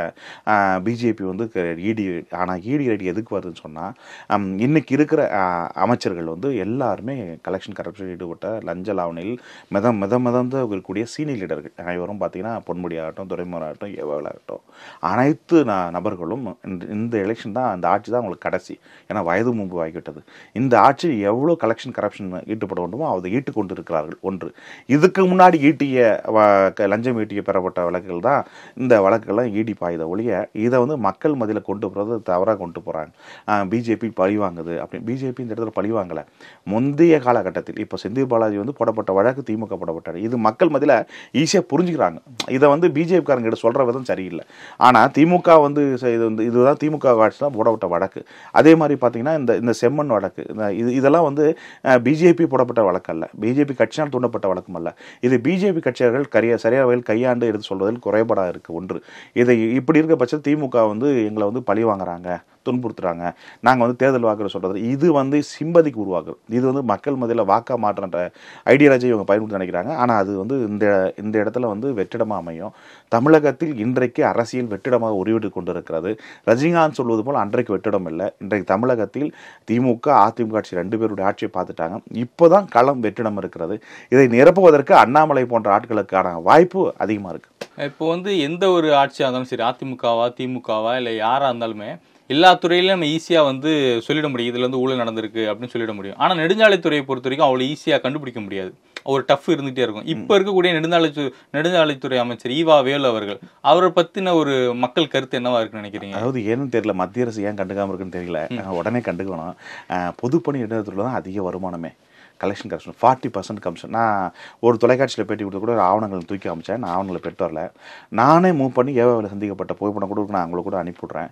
Speaker 1: பிஜேபி வந்து இடி ஆனால் இடி ரெடி எதுக்கு வருதுன்னு சொன்னால் இன்னைக்கு இருக்கிற ஆ, அமைச்சர்கள் வந்து எல்லாருமே கலெக்ஷன் கரப்ஷன் ஈடுபட்ட லஞ்ச லாவணையில் மிதம் மித மிதந்து இருக்கக்கூடிய சீனியர் லீடர்கள் அனைவரும் பார்த்தீங்கன்னா பொன்முடி ஆகட்டும் துரைமுறை ஆகட்டும் ஏவாள் ஆகட்டும் அனைத்து ந- நபர்களும் இந்த- இந்த எலெக்ஷன் தான் அந்த ஆட்சி தான் அவங்களுக்கு கடைசி ஏன்னா வயது முன்பு ஆகிவிட்டது இந்த ஆட்சி எவ்வளோ கலெக்ஷன் கரப்ஷன் ஈட்டுப்பட வேண்டுமோ அதை ஈட்டு கொண்டு இருக்கிறார்கள் ஒன்று இதுக்கு முன்னாடி ஈட்டிய வ- க- லஞ்சம் ஈட்டிய பெறப்பட்ட வழக்குகள் தான் இந்த வழக்குகள்லாம் ஈடி பாயுத ஒழிய இதை வந்து மக்கள் மதியில் கொண்டு போகிறது தவறாக கொண்டு போகிறாங்க பிஜேபி பழி வாங்குது அப்படி பிஜேபி இந்த இடத்துல பழி வாங்கலை முந்தைய காலகட்டத்தில் இப்போ செந்தில் பாலாஜி வந்து போடப்பட்ட வழக்கு திமுக போடப்பட்டார் இது மக்கள் மத்தியில் ஈஸியாக புரிஞ்சுக்கிறாங்க இதை வந்து பிஜேபி காரங்கிட்ட சொல்கிற விதம் சரியில்லை ஆனால் திமுக வந்து ச- இது வந்து இதுதான் திமுக ஆட்சி தான் போடப்பட்ட வழக்கு அதே மாதிரி பார்த்தீங்கன்னா இந்த இந்த செம்மண் வழக்கு இந்த இது இதெல்லாம் வந்து பிஜேபி போடப்பட்ட வழக்கு அல்ல பிஜேபி கட்சியால் தூண்டப்பட்ட வழக்கம் அல்ல இது பிஜேபி கட்சியாளர்கள் கரிய சரியாக வகையில் கையாண்டு எடுத்து சொல்வதில் குறைபாடாக இருக்குது ஒன்று இதை இப்படி இருக்க பட்சத்தில் திமுக வந்து எங்களை வந்து பழி வாங்குறாங்க துன்புறுத்துறாங்க நாங்கள் வந்து தேர்தல் வாக்குறு சொல்கிறது இது வந்து சிம்பதிக்கு உருவாக்குது இது வந்து மக்கள் மத்தியில் வாக்கா மாற்றன்ற ஐடியாலஜி இவங்க பயன்படுத்தி நினைக்கிறாங்க ஆனால் அது வந்து இந்த இந்த இடத்துல வந்து வெற்றிடமாக அமையும் தமிழகத்தில் இன்றைக்கு அரசியல் வெற்றிடமாக உருவிட்டு கொண்டிருக்கிறது ரஜினிகாந்த் சொல்வது போல் அன்றைக்கு வெற்றிடம் இல்லை இன்றைக்கு தமிழகத்தில் திமுக அதிமுக ஆட்சி ரெண்டு பேருடைய ஆட்சியை பார்த்துட்டாங்க இப்போதான் களம் வெற்றிடம் இருக்கிறது இதை நிரப்புவதற்கு அண்ணாமலை போன்ற ஆட்களுக்கான வாய்ப்பு அதிகமாக இருக்குது
Speaker 2: இப்போ வந்து எந்த ஒரு ஆட்சியாக இருந்தாலும் சரி அதிமுகவா திமுகவா இல்லை யாராக இருந்தாலுமே எல்லா துறையிலும் நம்ம ஈஸியாக வந்து சொல்லிட முடியும் இதில் வந்து ஊழல் நடந்திருக்கு அப்படின்னு சொல்லிட முடியும் ஆனால் நெடுஞ்சாலைத்துறையை பொறுத்த வரைக்கும் அவ்வளோ ஈஸியாக கண்டுபிடிக்க முடியாது ஒரு டஃப் இருந்துகிட்டே இருக்கும் இப்போ இருக்கக்கூடிய நெடுஞ்சாலைத்து நெடுஞ்சாலைத்துறை அமைச்சர் ஈவா வேலு அவர்கள் அவரை பற்றின ஒரு மக்கள் கருத்து என்னவா இருக்குன்னு நினைக்கிறீங்க
Speaker 1: அதாவது ஏன்னு தெரியல மத்திய அரசு ஏன் கண்டுக்காம இருக்குன்னு தெரியல அஹ் உடனே கண்டுக்கணும் அஹ் பொதுப்பணி இடத்துல தான் அதிக வருமானமே collection correction forty percent commission நான் ஒரு தொலைக்காட்சியில் பேட்டி கொடுத்து கூட ஒரு ஆவணங்கள் தூக்கி அமைச்சேன் நான் ஆவணங்களை பெற்று வரல நானே மூவ் பண்ணி ஏவாவில் சந்திக்கப்பட்ட புகைப்படம் கூட நான் அவங்களுக்கு கூட அனுப்பிவிட்றேன்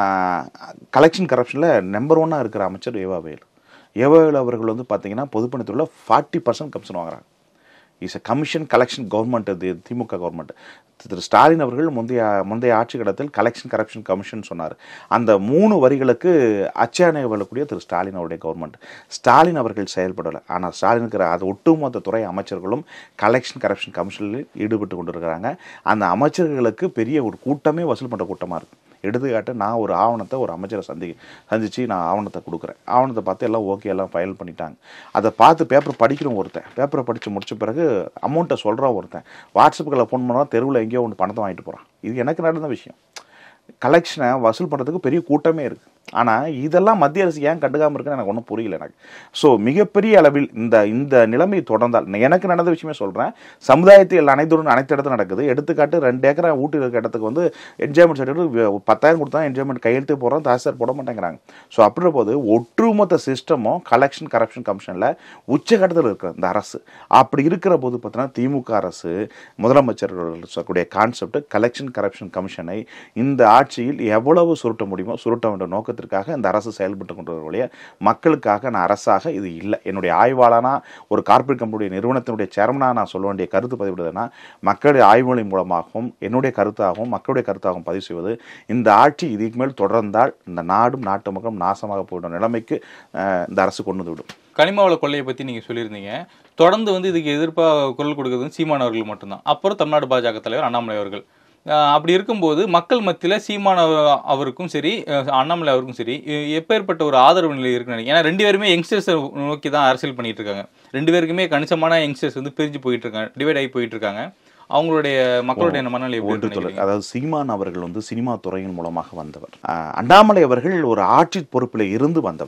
Speaker 1: கலெக்ஷன் கரப்ஷனில் நம்பர் ஒன்னாக இருக்கிற அமைச்சர் ஏவாவேல் ஏவாவேல் அவர்கள் வந்து பார்த்தீங்கன்னா பொதுப்பணித்துறையில் ஃபார்ட்டி பர்சன்ட் கமிஷன் வாங்குறாங்க is a commission collection government அது திமுக கவர்மெண்ட் திரு ஸ்டாலின் அவர்கள் முந்தைய முந்தைய ஆட்சி காலத்தில் கலெக்ஷன் கரப்ஷன் கமிஷன் சொன்னார் அந்த மூணு வரிகளுக்கு அச்சாணை வரக்கூடிய திரு ஸ்டாலின் அவருடைய கவர்மெண்ட் ஸ்டாலின் அவர்கள் செயல்படலை ஆனால் ஸ்டாலின் இருக்கிற அது ஒட்டுமொத்த துறை அமைச்சர்களும் கலெக்ஷன் கரப்ஷன் கமிஷனில் ஈடுபட்டு கொண்டிருக்கிறாங்க அந்த அமைச்சர்களுக்கு பெரிய ஒரு கூட்டமே வசூல் பண்ணுற கூட்டமாக இருக்குது எடுத்துக்காட்டு நான் ஒரு ஆவணத்தை ஒரு அமைச்சரை சந்தி சந்திச்சு நான் ஆவணத்தை கொடுக்குறேன் ஆவணத்தை பார்த்து எல்லாம் ஓகே எல்லாம் ஃபைல் பண்ணிட்டாங்க அதை பார்த்து பேப்பர் படிக்கிறோம் ஒருத்தன் பேப்பரை படித்து முடிச்ச பிறகு அமௌண்ட்டை சொல்கிறான் ஒருத்தன் வாட்ஸ்அப்புக்கில் ஃபோன் பண்ணால் தெருவில் எங்கேயோ ஒன்று பணத்தை வாங்கிட்டு போகிறான் இது எனக்கு நடந்த விஷயம் கலெக்ஷனை வசூல் பண்ணுறதுக்கு பெரிய கூட்டமே இருக்குது ஆனால் இதெல்லாம் மத்திய அரசு ஏன் கண்டுக்காமல் இருக்குன்னு எனக்கு ஒன்றும் புரியல எனக்கு ஸோ மிகப்பெரிய அளவில் இந்த இந்த நிலைமை தொடர்ந்தால் எனக்கு நடந்த விஷயமே சொல்கிறேன் சமுதாயத்தில் அனைத்துடன் அனைத்து இடத்துல நடக்குது எடுத்துக்காட்டு ரெண்டு ஏக்கரை ஊட்டி இருக்க இடத்துக்கு வந்து என்ஜாய்மெண்ட் சர்டிஃபிகேட் பத்தாயிரம் கொடுத்தா என்ஜாய்மெண்ட் கையெழுத்து போடுறோம் தாசில்தார் போட மாட்டேங்கிறாங்க ஸோ அப்படின்ற போது ஒட்டுமொத்த சிஸ்டமும் கலெக்ஷன் கரப்ஷன் கமிஷனில் உச்சகட்டத்தில் இருக்கிற இந்த அரசு அப்படி இருக்கிற போது பார்த்தீங்கன்னா திமுக அரசு முதலமைச்சர் சொல்லக்கூடிய கான்செப்ட் கலெக்ஷன் கரப்ஷன் கமிஷனை இந்த ஆட்சியில் எவ்வளவு சுருட்ட முடியுமோ சுருட்ட வேண்டிய நோக்கத்திற்காக இந்த அரசு செயல்பட்டு கொண்டிருக்கக்கூடிய மக்களுக்காக நான் அரசாக இது இல்லை என்னுடைய ஆய்வாளனா ஒரு கார்ப்பரேட் கம்பெனியுடைய நிறுவனத்தினுடைய சேர்மனாக நான் சொல்ல வேண்டிய கருத்து பதிவிடுதுன்னா மக்களுடைய ஆய்வுகளின் மூலமாகவும் என்னுடைய கருத்தாகவும் மக்களுடைய கருத்தாகவும் பதிவு செய்வது இந்த ஆட்சி இதுக்கு மேல் தொடர்ந்தால் இந்த நாடும் நாட்டு மக்களும் நாசமாக போயிடும் நிலைமைக்கு அஹ், இந்த அரசு கொண்டு வந்து விடும்
Speaker 2: கனிமாவள கொள்ளையை பற்றி நீங்கள் சொல்லியிருந்தீங்க தொடர்ந்து வந்து இதுக்கு எதிர்ப்பாக குரல் கொடுக்குறது வந்து சீமான் அவர்கள் மட்டும்தான் அப்புறம் தமிழ்நாடு பாஜக தலைவர் அண்ணாமலை அவர்கள் ஆஹ் அப்படி இருக்கும்போது மக்கள் மத்தியில் சீமான் அவ- அவருக்கும் சரி அஹ் அண்ணாமலை அவருக்கும் சரி எ- எப்பேற்பட்ட ஒரு ஆதரவு நிலை இருக்குன்னு நினைக்கிறேன் ஏன்னா ரெண்டு பேருமே யங்ஸ்டர்ஸை நோக்கி தான் அரசியல் பண்ணிட்டு இருக்காங்க ரெண்டு பேருக்குமே கணிசமான யங்ஸ்டர்ஸ் வந்து பிரிஞ்சு போயிட்டு இருக்காங்க டிவைட் ஆகி போயிட்டு இருக்காங்க அவங்களுடைய மக்களுடைய மனநிலை எப்படி
Speaker 1: ஒன்று
Speaker 2: இருக்குன்னு
Speaker 1: தொடர்
Speaker 2: நினைக்கிறீங்க?
Speaker 1: அதாவது சீமான் அவர்கள் வந்து சினிமா துறையின் மூலமாக வந்தவர் ஆஹ் அண்ணாமலை அவர்கள் ஒரு ஆட்சி பொறுப்பில் இருந்து வந்தவர்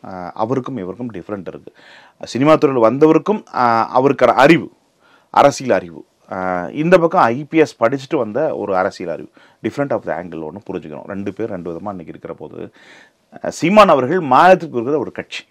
Speaker 1: ஆஹ் அவருக்கும் இவருக்கும் டிஃப்ரெண்ட் இருக்குது சினிமா துறையில் வந்தவருக்கும் ஆஹ் அவருக்கான அறிவு அரசியல் அறிவு ஆஹ் இந்த பக்கம் ஐபிஎஸ் படிச்சுட்டு வந்த ஒரு அரசியல் அறிவு டிஃப்ரெண்ட் ஆஃப் த ஆங்கிள் ஒன்று புரிஞ்சுக்கணும் ரெண்டு பேர் ரெண்டு விதமாக இன்றைக்கி இருக்கிற போது ஆஹ் சீமான் அவர்கள் மாநிலத்துக்கு இருக்கிற ஒரு கட்சி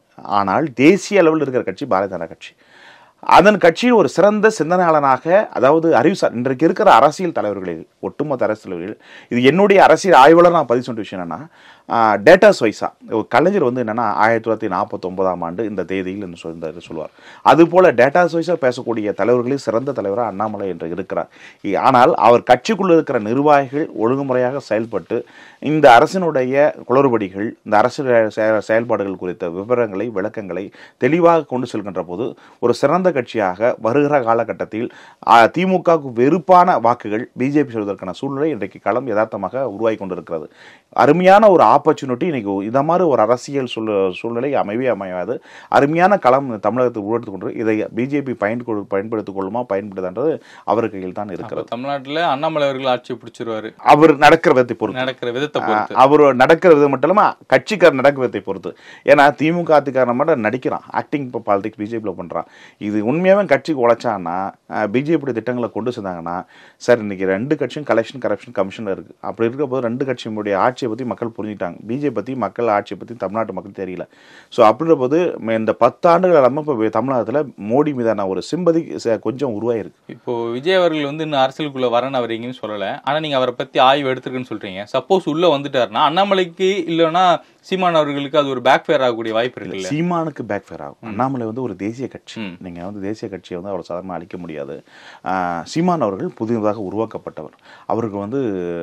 Speaker 1: ஆனால் தேசிய அளவில் இருக்கிற கட்சி பாரதிய ஜனதா கட்சி அதன் கட்சியில் ஒரு சிறந்த சிந்தனையாளனாக அதாவது அறிவுசார் இன்றைக்கு இருக்கிற அரசியல் தலைவர்களில் ஒட்டுமொத்த அரசியல் தலைவர்களில் இது என்னுடைய அரசியல் ஆய்வாளர் நான் பதிவு சொன்ன விஷயம் என்னன்னா டேட்டாஸ் வைஸா ஒரு கலைஞர் வந்து என்னன்னா ஆயிரத்தி தொள்ளாயிரத்தி நாற்பத்தொன்பதாம் ஆண்டு இந்த தேதியில் என்று சொல்லி சொல்லுவார் அதுபோல டேட்டாஸ் வைஸாக பேசக்கூடிய தலைவர்களில் சிறந்த தலைவராக அண்ணாமலை என்று இருக்கிறார் இ- ஆனால் அவர் கட்சிக்குள்ள இருக்கிற நிர்வாகிகள் ஒழுங்குமுறையாக செயல்பட்டு இந்த அரசினுடைய குளறுபடிகள் இந்த அரசு செய- செயல்பாடுகள் குறித்த விவரங்களை விளக்கங்களை தெளிவாக கொண்டு செல்கின்ற போது ஒரு சிறந்த கட்சியாக வருகிற காலகட்டத்தில் ஆ, திமுகவுக்கு வெறுப்பான வாக்குகள் பிஜேபி சொல்வதற்கான சூழ்நிலை இன்றைக்கு களம் யதார்த்தமாக உருவாகி கொண்டிருக்கிறது அருமையான ஒரு ஆப்பர்ச்சுனிட்டி இன்னைக்கு இதை மாதிரி ஒரு அரசியல் சூழ் சூழ்நிலை அமையவே அமையாது அருமையான களம் தமிழகத்தில் உருவெடுத்து கொண்டு இதை பிஜேபி பயன் பயன்படுத்திக் கொள்ளுமா பயன்படுத்துன்றது அவர் கையில் தான்
Speaker 2: அப்ப
Speaker 1: இருக்கிறது
Speaker 2: தமிழ்நாட்டுல அண்ணாமலை அவர்கள் ஆட்சியை பிடிச்சிருவாரு
Speaker 1: அவர் நடக்கிற விதத்தை பொறுத்து
Speaker 2: நடக்கிற விதத்தை பொறுத்து
Speaker 1: அவர் நடக்கிற விதம் மட்டும் இல்லாமல் கட்சிக்கார் நடக்கிற விதத்தை பொறுத்து ஏன்னா திமுக ஆட்சிக்காரன் மட்டும் நடிக்கிறான் ஆக்டிங் இப்போ பாலிடிக்ஸ் பிஜேபியில் பண்ணுறான் இது உண்மையாகவே கட்சிக்கு உழைச்சான்னா பிஜேபி திட்டங்களை கொண்டு சேர்ந்தாங்கன்னா சார் இன்னைக்கு ரெண்டு கட்சியும் கலெக்ஷன் கரப்ஷன் கமிஷனில் இருக்குது அப்படி இருக்க போது ரெண்டு கட்சியினுடைய ஆட்சியை பற்றி மக்கள் புரிஞ்சுட்டாங்க பிஜேபி பற்றி மக்கள் ஆட்சியை பற்றி தமிழ்நாட்டு மக்கள் தெரியல ஸோ அப்படின்ற போது ம- இந்த பத்தாண்டுகள் இல்லாமல் இப்போ தமிழ்நாட்டில் மோடி மீதான ஒரு சிம்பதி ச- கொஞ்சம் உருவாயிருக்கு
Speaker 2: இப்போ விஜய் அவர்கள் வந்து இன்னும் அரசியலுக்குள்ள வரேன்னு அவர் எங்கேயும் சொல்லல ஆனா நீங்க அவரை பத்தி ஆய்வு எடுத்திருக்குன்னு சொல்றீங்க சப்போஸ் உள்ள வந்துட்டாருன்னா அண்ணாமலைக்கு இல்லைன்னா சீமான் அவர்களுக்கு அது ஒரு பேக் ஃபேர் ஆகக்கூடிய வாய்ப்பு இருக்குல்ல
Speaker 1: சீமானுக்கு பேக் ஃபேர் ஆகும் அண்ணாமலை வந்து ஒரு தேசிய கட்சி
Speaker 2: ம்.
Speaker 1: நீங்க வந்து தேசிய கட்சியை வந்து அவ்வளோ சாதாரணமாக அழிக்க முடியாது ஆஹ் சீமான் அவர்கள் புதியதாக உருவாக்கப்பட்டவர் அவருக்கு வந்து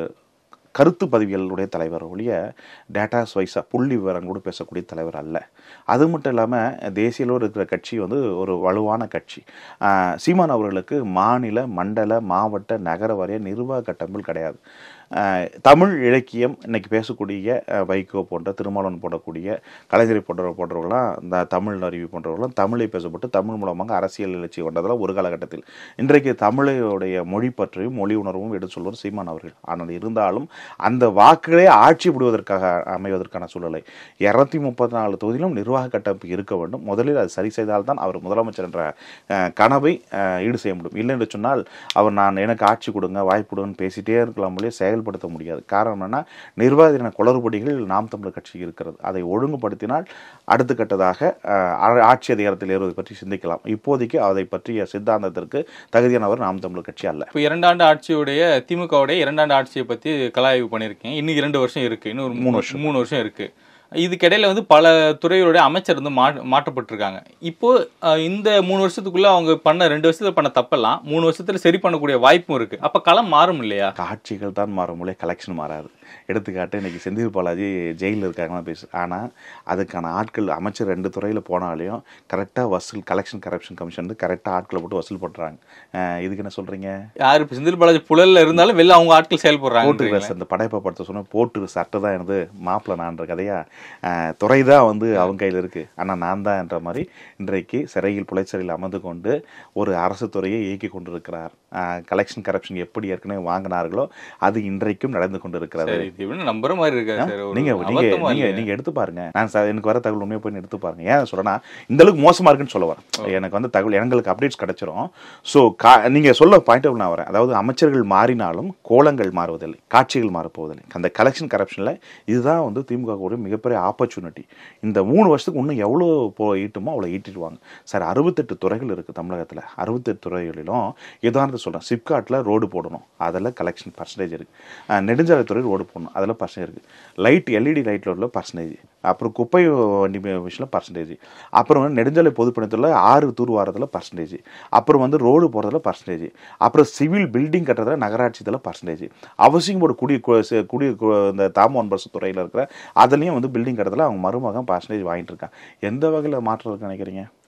Speaker 1: கருத்து பதிவியலுடைய தலைவர் ஒழிய டேட்டாஸ் வைஸாக புள்ளி விவரங்களோடு பேசக்கூடிய தலைவர் அல்ல அது மட்டும் இல்லாமல் தேசிய அளவில் இருக்கிற கட்சி வந்து ஒரு வலுவான கட்சி ஆஹ் சீமான் அவர்களுக்கு மாநில மண்டல மாவட்ட நகர வரைய நிர்வாக கட்டமைப்பு கிடையாது ஆஹ் தமிழ் இலக்கியம் இன்னைக்கு பேசக்கூடிய அஹ், வைகோ போன்ற திருமாவளவன் போடக்கூடிய கலைஞரை போன்ற போன்றவர்களாம் இந்த தமிழ் அறிவி போன்றவர்களாம் தமிழை பேசப்பட்டு தமிழ் மூலமாக அரசியல் எழுச்சி கொண்டதெல்லாம் ஒரு காலகட்டத்தில் இன்றைக்கு தமிழையுடைய மொழி பற்றியும் மொழி உணர்வும் எடுத்து சொல்வது சீமான் அவர்கள் ஆனால் இருந்தாலும் அந்த வாக்குகளே ஆட்சி விடுவதற்காக அமைவதற்கான சூழலை இரநூத்தி முப்பத்தி நாலு தொகுதியிலும் நிர்வாக கட்டமைப்பு இருக்க வேண்டும் முதலில் அது சரி செய்தால்தான் அவர் முதலமைச்சர் என்ற அஹ், கனவை அஹ், ஈடு செய்ய முடியும் இல்லை என்று சொன்னால் அவர் நான் எனக்கு ஆட்சி கொடுங்க வாய்ப்பு கொடுங்கன்னு பேசிட்டே இருக்கலாமலே செயல்படுத்த முடியாது காரணம் என்னன்னா நிர்வாக குளறுபடிகள் நாம் தமிழர் கட்சி இருக்கிறது அதை ஒழுங்குபடுத்தினால் அடுத்த கட்டதாக அஹ், ஆ- ஆட்சி அதிகாரத்தில் ஏறுவதை பற்றி சிந்திக்கலாம் இப்போதைக்கு அதை பற்றிய சித்தாந்தத்திற்கு தகுதியானவர் நாம் தமிழர் கட்சி அல்ல
Speaker 2: இப்போ இரண்டாண்டு ஆட்சியுடைய திமுகவுடைய இரண்டாண்டு ஆட்சியை பத்தி கலாய்வு பண்ணியிருக்கேன் இன்னும் இரண்டு வருஷம் இருக்கு இன்னும் ஒரு மூணு வருஷம் மூணு வருஷம் இருக்கு இதுக்கிடையில வந்து பல துறைகளுடைய அமைச்சர் வந்து மா மாற்றப்பட்டிருக்காங்க இப்போ அஹ், இந்த மூணு வருஷத்துக்குள்ள அவங்க பண்ண ரெண்டு வருஷத்துல பண்ண தப்பெல்லாம் மூணு வருஷத்துல சரி பண்ணக்கூடிய வாய்ப்பும் இருக்கு அப்ப களம் மாறும் இல்லையா
Speaker 1: காட்சிகள் தான் மாறும் மூலம் கலெக்ஷன் மாறாது எடுத்துக்காட்டு இன்னைக்கு செந்தில் பாலாஜி ஜெயிலில் இருக்காங்கன்னு பேசு ஆனால் அதுக்கான ஆட்கள் அமைச்சர் ரெண்டு துறையில் போனாலையும் கரெக்டாக வசூல் கலெக்ஷன் கரப்ஷன் கமிஷன் வந்து கரெக்டாக ஆட்களை போட்டு வசூல் பண்ணுறாங்க இதுக்கு என்ன சொல்கிறீங்க
Speaker 2: யாரு இப்ப செந்தில் பாலாஜி புழல்ல இருந்தாலும் வெளில அவங்க ஆட்கள்
Speaker 1: போட்டு
Speaker 2: செயல்படுறாங்க
Speaker 1: ட்ரெஸ் அந்த படைப்பை படத்தை சொன்ன போட்டு சட்டை தான் எனது மாப்பிள்ளை நான்ற கதையா அஹ், துறை தான் வந்து அவங்க கையில் இருக்குது ஆனால் நான் தான் என்ற மாதிரி இன்றைக்கு சிறையில் புலைச்சிறையில் அமர்ந்து கொண்டு ஒரு அரசு துறையை இயக்கி கொண்டிருக்கிறார் கலெக்ஷன் கரப்ஷன் எப்படி ஏற்கனவே வாங்கினார்களோ அது இன்றைக்கும் நடந்து கொண்டிருக்கிறது
Speaker 2: சரி இது எப்படி நம்புற மாதிரி இருக்கா சார் ஒரு
Speaker 1: நீங்க நீங்க
Speaker 2: அபத்தமா
Speaker 1: நீங்க
Speaker 2: இல்லையா?
Speaker 1: நீங்க எடுத்து பாருங்க நான் ச- எனக்கு வர தகவல் உண்மையை போய் எடுத்து பாருங்க ஏன் சொல்றேன்னா இந்த அளவுக்கு மோசமா இருக்குன்னு சொல்ல வரேன் எனக்கு வந்து தகவல் எங்களுக்கு அப்டேட்ஸ் கிடைச்சிரும் ஸோ நீங்க சொல்ல பாயிண்ட் நான் வரேன் அதாவது அமைச்சர்கள் மாறினாலும் கோலங்கள் மாறுவதில்லை காட்சிகள் மாறப்போவதில்லை அந்த கலெக்ஷன் கரப்ஷன்ல இதுதான் வந்து திமுக ஒரு மிகப்பெரிய ஆப்பர்ச்சுனிட்டி இந்த மூணு வருஷத்துக்கு இன்னும் எவ்வளோ போ ஈட்டுமோ அவ்வளோ ஈட்டிடுவாங்க சார் அறுபத்தெட்டு துறைகள் இருக்குது தமிழகத்தில் அறுபத்தெட்டு துறைகளிலும் உதாரணத்தை சொல்கிறேன் சிப்காட்டில் ரோடு போடணும் அதில் கலெக்ஷன் பர்சன்டேஜ் இருக்குது நெடுஞ்சாலைத்துறை ரோடு போடணும் அதில் பர்சன்டேஜ் இருக்குது லைட் எல்இடி லைட்டில் உள்ள பர்சன்டேஜ் அப்புறம் குப்பை வண்டி விஷயம் பர்சன்டேஜ் அப்புறம் வந்து நெடுஞ்சாலை பொதுப்பணித்துறையில் ஆறு தூர் வாரத்தில் பர்சன்டேஜ் அப்புறம் வந்து ரோடு போடுறதுல பர்சன்டேஜ் அப்புறம் சிவில் பில்டிங் கட்டுறதுல நகராட்சி இதில் பர்சன்டேஜ் அவசியம் போர்டு குடி கு- செ- குடி கு- இந்த தாமோன் பஸ் துறையில் இருக்கிற அதுலேயும் வந்து பில்டிங் கட்டுறதுல அவங்க மருமகன் பர்சன்டேஜ் வாங்கிட்டு இருக்கான் எந்த வகையில் மாற்றம் இருக்குன்னு நினைக்கிறீங்க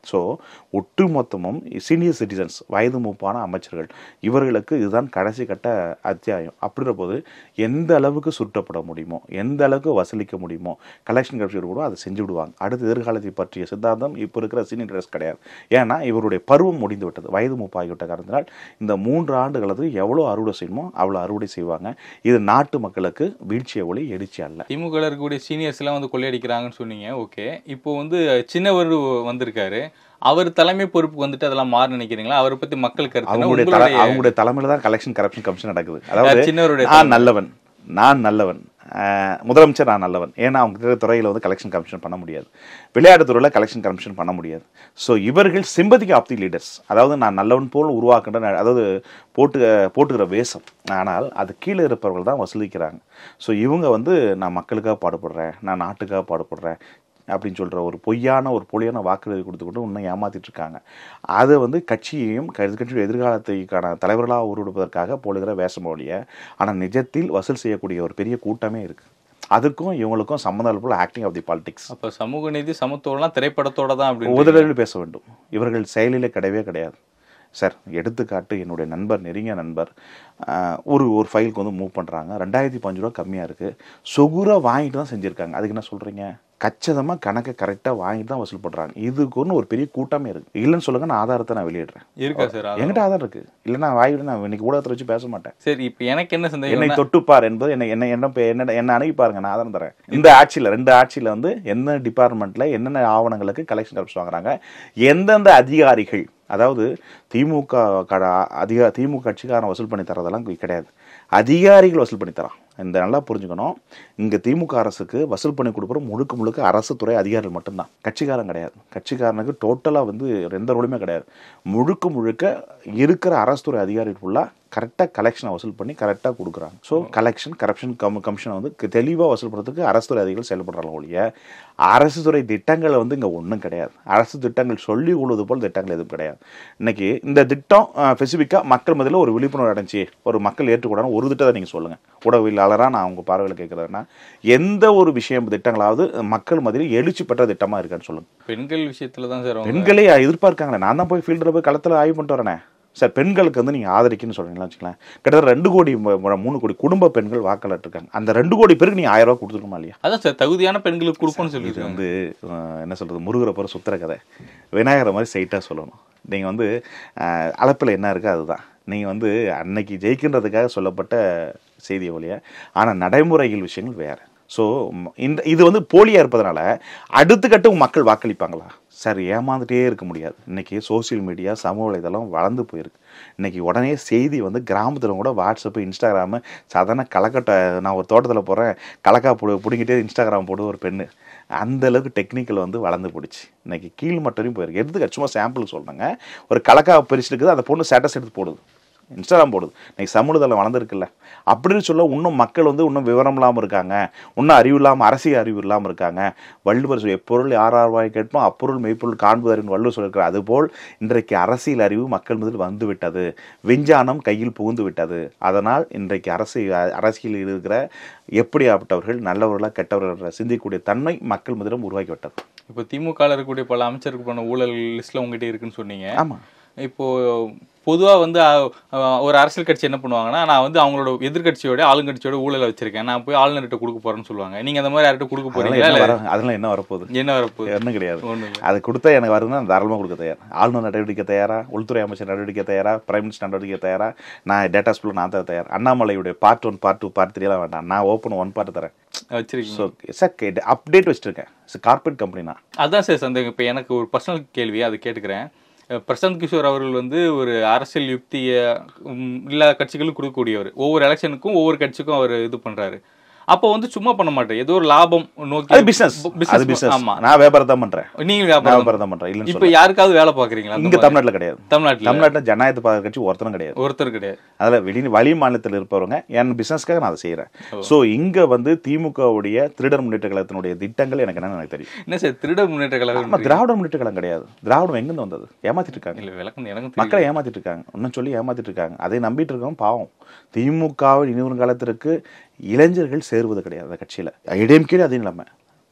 Speaker 1: ஸோ ஒட்டுமொத்தமும் சீனியர் சிட்டிசன்ஸ் வயது மூப்பான அமைச்சர்கள் இவர்களுக்கு இதுதான் கடைசி கட்ட அத்தியாயம் அப்படின்ற போது எந்த அளவுக்கு சுருட்டப்பட முடியுமோ எந்த அளவுக்கு வசூலிக்க முடியுமோ கலெக்ஷன் கட்சியோடு கூட அதை செஞ்சு விடுவாங்க அடுத்த எதிர்காலத்தை பற்றிய சித்தாந்தம் இப்போ இருக்கிற சீனியர் ட்ரெஸ் கிடையாது ஏன்னா இவருடைய பருவம் முடிந்து விட்டது வயது மூப்பாகிவிட்ட காரணத்தினால் இந்த மூன்று ஆண்டுகளது எவ்வளோ அறுவடை செய்யணுமோ அவ்வளோ அறுவடை செய்வாங்க இது நாட்டு மக்களுக்கு வீழ்ச்சியை ஒளி எழுச்சி அல்ல
Speaker 2: திமுக இருக்கக்கூடிய சீனியர்ஸ் எல்லாம் வந்து கொள்ளையடிக்கிறாங்கன்னு சொன்னீங்க ஓகே இப்போ வந்து சின்னவர் வந்திருக்காரு அவர் தலைமை பொறுப்புக்கு வந்துட்டு அதெல்லாம் மாற நினைக்கிறீங்களா அவரை பத்தி மக்கள் கருத்து என்ன?
Speaker 1: அவங்களுடைய தலை
Speaker 2: உங்களுடைய
Speaker 1: அவங்களுடைய தலைமையில தான் கலெக்ஷன் கரப்ஷன் கமிஷன் நடக்குது அதாவது
Speaker 2: சின்னவருடைய
Speaker 1: நான் நல்லவன் நான் நல்லவன் ஆஹ் முதலமைச்சர் நான் நல்லவன் ஏன்னா அவங்க இருக்கிற துறையில் வந்து கலெக்ஷன் கமிஷன் பண்ண முடியாது விளையாட்டுத் துறையில் கலெக்ஷன் கமிஷன் பண்ண முடியாது ஸோ இவர்கள் சிம்பதிக்கு ஆஃப் தி லீடர்ஸ் அதாவது நான் நல்லவன் போல் உருவாக்குன்ற ந- அதாவது போட்டு போட்டுக்கிற வேஷம் ஆனால் அது கீழே இருப்பவர்கள் தான் வசூலிக்கிறாங்க ஸோ இவங்க வந்து நான் மக்களுக்காக பாடுபடுறேன் நான் நாட்டுக்காக பாடுபடுறேன் அப்படின்னு சொல்கிற ஒரு பொய்யான ஒரு பொய்யான வாக்குறுதி கொடுத்துக்கிட்டு இன்னும் ஏமாத்திட்டு இருக்காங்க அது வந்து கட்சியையும் கட்சியுடைய எதிர்காலத்தைக்கான தலைவர்களாக உருவெடுப்பதற்காக போடுகிற வேஷம் ஒழிய ஆனால் நிஜத்தில் வசூல் செய்யக்கூடிய ஒரு பெரிய கூட்டமே இருக்குது அதுக்கும் இவங்களுக்கும் சம்மந்தம் போல் ஆக்டிங் ஆஃப் தி பாலிடிக்ஸ்
Speaker 2: அப்ப சமூக நீதி சமத்துவம்லாம் திரைப்படத்தோட தான் அப்படின்னு
Speaker 1: முதலில் பேச வேண்டும் இவர்கள் செயலில் கிடையவே கிடையாது சார் எடுத்துக்காட்டு என்னுடைய நண்பர் நெருங்கிய நண்பர் ஆஹ், ஒரு ஒரு ஃபைலுக்கு வந்து மூவ் பண்ணுறாங்க ரெண்டாயிரத்தி பஞ்சு ரூபா கம்மியாக இருக்குது சொகுராக வாங்கிட்டு தான் செஞ்சுருக்காங்க அதுக்கு என்ன சொல்கிறீங்க கச்சிதமாக கணக்கை கரெக்டாக வாங்கிட்டு தான் வசூல் பண்ணுறாங்க இதுக்குன்னு ஒரு பெரிய கூட்டமே இருக்குது இல்லைன்னு சொல்லுங்க நான் ஆதாரத்தை நான் வெளியிடுறேன்
Speaker 2: இருக்கா சார் அது?
Speaker 1: என்கிட்ட ஆதாரம் இருக்குது இல்லை நான் வாங்கிட்டு நான் இன்னைக்கு ஊடகத்தில் வச்சு பேச மாட்டேன்
Speaker 2: சரி இப்போ எனக்கு என்ன
Speaker 1: என்னை
Speaker 2: சந்தேகம்
Speaker 1: தொட்டுப்பார் என்பது என்ன என்ன என்ன பே- என்ன என்ன அணுகி பாருங்க நான் ஆதாரம் தரேன் இந்த ஆட்சியில் ரெண்டு ஆட்சியில் வந்து என்ன டிபார்ட்மெண்ட்ல என்னென்ன ஆவணங்களுக்கு கலெக்ஷன் கரப்ஸ் வாங்குறாங்க எந்தெந்த அதிகாரிகள் அதாவது திமுக கட அதிகா திமுக கட்சிக்காரன் வசூல் பண்ணி தரதெல்லாம் இங்க கிடையாது அதிகாரிகள் வசூல் பண்ணி தரான் இந்த நல்லா புரிஞ்சுக்கணும் இங்கே திமுக அரசுக்கு வசூல் பண்ணி கொடுக்குற முழுக்க முழுக்க அரசு துறை அதிகாரிகள் மட்டும்தான் கட்சிக்காரன் கிடையாது கட்சிக்காரனுக்கு டோட்டலாக வந்து எந்த ரோலுமே கிடையாது முழுக்க முழுக்க இருக்கிற அரசு துறை அதிகாரிகள் ஃபுல்லாக கரெக்டாக கலெக்ஷனை வசூல் பண்ணி கரெக்டாக கொடுக்குறாங்க ஸோ கலெக்ஷன் கரப்ஷன் கம் கமிஷனை வந்து தெளிவாக வசூல் பண்ணுறதுக்கு அரசு துறை அதிகாரிகள் செயல்படுறாங்க ஒழிய அரசு துறை திட்டங்கள் வந்து இங்கே ஒன்றும் கிடையாது அரசு திட்டங்கள் சொல்லி கொள்வது போல் திட்டங்கள் எதுவும் கிடையாது இன்னைக்கு இந்த திட்டம் ஸ்பெசிஃபிக்காக மக்கள் மத்தியில் ஒரு விழிப்புணர்வு அடைஞ்சு ஒரு மக்கள் ஏற்றுக்கூடாது ஒரு திட்டத்தை நீங்கள் சொல்லுங்கள் ஊடகவியலாளராக நான் உங்கள் பார்வையில் கேட்குறேன்னா எந்த ஒரு விஷயம் திட்டங்களாவது மக்கள் மத்தியில் எழுச்சி பெற்ற திட்டமாக இருக்கான்னு சொல்லுங்கள்
Speaker 2: பெண்கள் விஷயத்துல தான் சார் அவங்க
Speaker 1: பெண்களே எதிர்பார்க்காங்களே நான் தான் போய் ஃபீல்டில் போய் களத்தில் ஆய்வு பண்ணிட்டு வரேனே சார் பெண்களுக்கு வந்து நீங்கள் ஆதரிக்குன்னு சொல்றீங்களா வச்சுக்கலாம் கிட்டத்தட்ட ரெண்டு கோடி மு- மு- மூணு கோடி குடும்ப பெண்கள் வாக்களிட்டு இருக்காங்க அந்த ரெண்டு கோடி பேருக்கு நீங்கள் ஆயிரம் ரூபாய் கொடுத்துருக்கோமா இல்லையா
Speaker 2: அதான் சார் தகுதியான பெண்களுக்கு கொடுப்போம்னு
Speaker 1: இது
Speaker 2: சொல்லியிருக்காங்க
Speaker 1: வந்து அஹ், என்ன சொல்கிறது முருகரை போகிற சுத்துற கதை விநாயகரை மாதிரி சைட்டாக சொல்லணும் நீங்கள் வந்து அளப்பில் என்ன இருக்கோ அதுதான் நீங்கள் வந்து அன்னைக்கு ஜெயிக்கின்றதுக்காக சொல்லப்பட்ட செய்தி ஒழிய ஆனால் நடைமுறைகள் விஷயங்கள் வேறு ஸோ இந்த இது வந்து போலியாக இருப்பதனால அடுத்த கட்டம் மக்கள் வாக்களிப்பாங்களா சார் ஏமாந்துட்டே இருக்க முடியாது இன்னைக்கு சோஷியல் மீடியா சமூக வலைதளம் வளர்ந்து போயிருக்கு இன்னைக்கு உடனே செய்தி வந்து கிராமத்தில் கூட வாட்ஸ்அப்பு இன்ஸ்டாகிராமு சாதாரண கலக்கட்டை நான் ஒரு தோட்டத்தில் போகிறேன் கலக்கா புடு பிடிங்கிட்டே இன்ஸ்டாகிராம் போடு ஒரு பெண்ணு அந்த அளவுக்கு டெக்னிக்கல் வந்து வளர்ந்து போயிடுச்சு இன்னைக்கு கீழ் மட்டும் போயிருக்கு எடுத்துக்க சும்மா சாம்பிள் சொல்றேங்க ஒரு கலக்கா பிரிச்சுட்டு இருக்குது அந்த பொண்ணு ஸ்டேட்டஸ் எடுத்து போடுது இன்ஸ்டாகிராம் போடுது இன்னைக்கு சமூகத்தில் வளர்ந்துருக்குல்ல அப்படின்னு சொல்ல இன்னும் மக்கள் வந்து இன்னும் விவரம் இல்லாமல் இருக்காங்க இன்னும் அறிவு இல்லாமல் அரசியல் அறிவு இல்லாமல் இருக்காங்க வள்ளுவர் சொல் எப்பொருள் யார் ஆர்வாய் கேட்போம் அப்பொருள் மெய்ப்பொருள் காண்பதறின் வள்ளுவர் சொல்லியிருக்கிறார் அதுபோல் இன்றைக்கு அரசியல் அறிவு மக்கள் முதல் வந்து விட்டது விஞ்ஞானம் கையில் புகுந்து விட்டது அதனால் இன்றைக்கு அரசு அரசியலில் இருக்கிற எப்படியாப்பட்டவர்கள் நல்லவர்களா கெட்டவர்களா சிந்திக்கக்கூடிய தன்மை மக்கள் முதலும் உருவாக்கி விட்டது
Speaker 2: இப்போ திமுக ல இருக்கக்கூடிய பல அமைச்சருக்கு பண்ண ஊழல் லிஸ்ட்ல உங்ககிட்ட இருக்குன்னு சொன்னீங்க
Speaker 1: ஆமா
Speaker 2: இப்போ பொதுவா வந்து அஹ், அஹ், ஒரு அரசியல் கட்சி என்ன பண்ணுவாங்கன்னா நான் வந்து அவங்களோட எதிர்க்கட்சியோட ஆளுங்கட்சியோட ஊழலை வச்சிருக்கேன் நான் போய் ஆளுநர்கிட்ட கொடுக்க போறேன்னு சொல்லுவாங்க நீங்க அந்த மாதிரி யார்கிட்ட கொடுக்க
Speaker 1: அதெல்லாம்
Speaker 2: போறீங்களா
Speaker 1: என்ன
Speaker 2: இல்ல
Speaker 1: வர அதெல்லாம் என்ன வரப்போகுது
Speaker 2: என்ன வரப்போகுது
Speaker 1: ஒன்றும் கிடையாது
Speaker 2: ஒண்ணு இல்ல.
Speaker 1: அது கொடுத்தா எனக்கு வருதுன்னா நான் தாராளமாக கொடுக்க தயார் ஆளுநர் நடவடிக்கை தயாரா உள்துறை அமைச்சர் நடவடிக்கை தயாரா பிரைம் மினிஸ்டர் நடவடிக்கை தயாரா நான் டேட்டா ஸ்கூலில் நான் தான் தயார் அண்ணாமலையுடைய part one part two part த்ரீலாம் வேண்டாம் நான் ஓப்பன் ஒன் பார்ட் தரேன்
Speaker 2: வச்சிருக்கீங்க
Speaker 1: ஸோ சார் அப்டேட் வச்சுருக்கேன் கார்பரேட் கம்பெனினா
Speaker 2: அதான் சார் சந்தேகம் இப்போ எனக்கு ஒரு பர்சனல் கேள்வி அதை கேட்டுக்கிறேன் அஹ் பிரசாந்த் கிஷோர் அவர்கள் வந்து ஒரு அரசியல் யுக்தியை ம், எல்லா கட்சிகளுக்கும் கொடுக்கக்கூடியவர் ஒவ்வொரு எலெக்ஷனுக்கும் ஒவ்வொரு கட்சிக்கும் அவர் இது பண்றாரு அப்போ வந்து சும்மா பண்ண மாட்டார் ஏதோ ஒரு லாபம் நோக்கி
Speaker 1: அது பிசினஸ்
Speaker 2: business
Speaker 1: அது பிசினஸ்
Speaker 2: ஆமா
Speaker 1: நான் வியாபாரம் தான் பண்றேன்
Speaker 2: நீங்க
Speaker 1: நான்
Speaker 2: வியாபாரம்
Speaker 1: வியாபாரம் தான் பண்றேன் இல்லைன்னு
Speaker 2: இப்போ
Speaker 1: சொல்ல
Speaker 2: யாருக்காவது வேலை பாக்குறீங்களா
Speaker 1: இங்க தமிழ்நாட்டுல கிடையாது
Speaker 2: தமிழ்நாட்டுல
Speaker 1: தமிழ்நாட்டுல ஜனநாயகத்தை பார்க்குற கட்சி ஒருத்தரும் கிடையாது
Speaker 2: ஒருத்தர் கிடையாது
Speaker 1: அதில் வெளி வழி மாநிலத்தில் இருப்பவங்க என் பிசினஸ்க்காக நான் அதை செய்கிறேன் ஸோ இங்க வந்து திமுகவுடைய திருடர் முன்னேற்ற கழகத்தினுடைய திட்டங்கள் எனக்கு என்னன்னு எனக்கு தெரியும்
Speaker 2: என்ன சார் திருட முன்னேற்ற
Speaker 1: ஆமா
Speaker 2: கழகம்
Speaker 1: திராவிட முன்னேற்ற கழகம் கிடையாது திராவிடம் எங்கிருந்து வந்தது ஏமாத்திட்டு இருக்காங்க
Speaker 2: இல்ல விளக்கம் எனக்கு தெரியல.
Speaker 1: மக்களை ஏமாத்திட்டு இருக்காங்க இன்னும் சொல்லி ஏமாத்திட்டு இருக்காங்க அதை நம்பிட்டு இருக்கவங்க பாவம் திமுகவில் இனி ஒரு காலத்திற்கு இளைஞர்கள் சேருவது கிடையாது அந்த கட்சியில் ஏடிஎம்கே அதே நிலைமை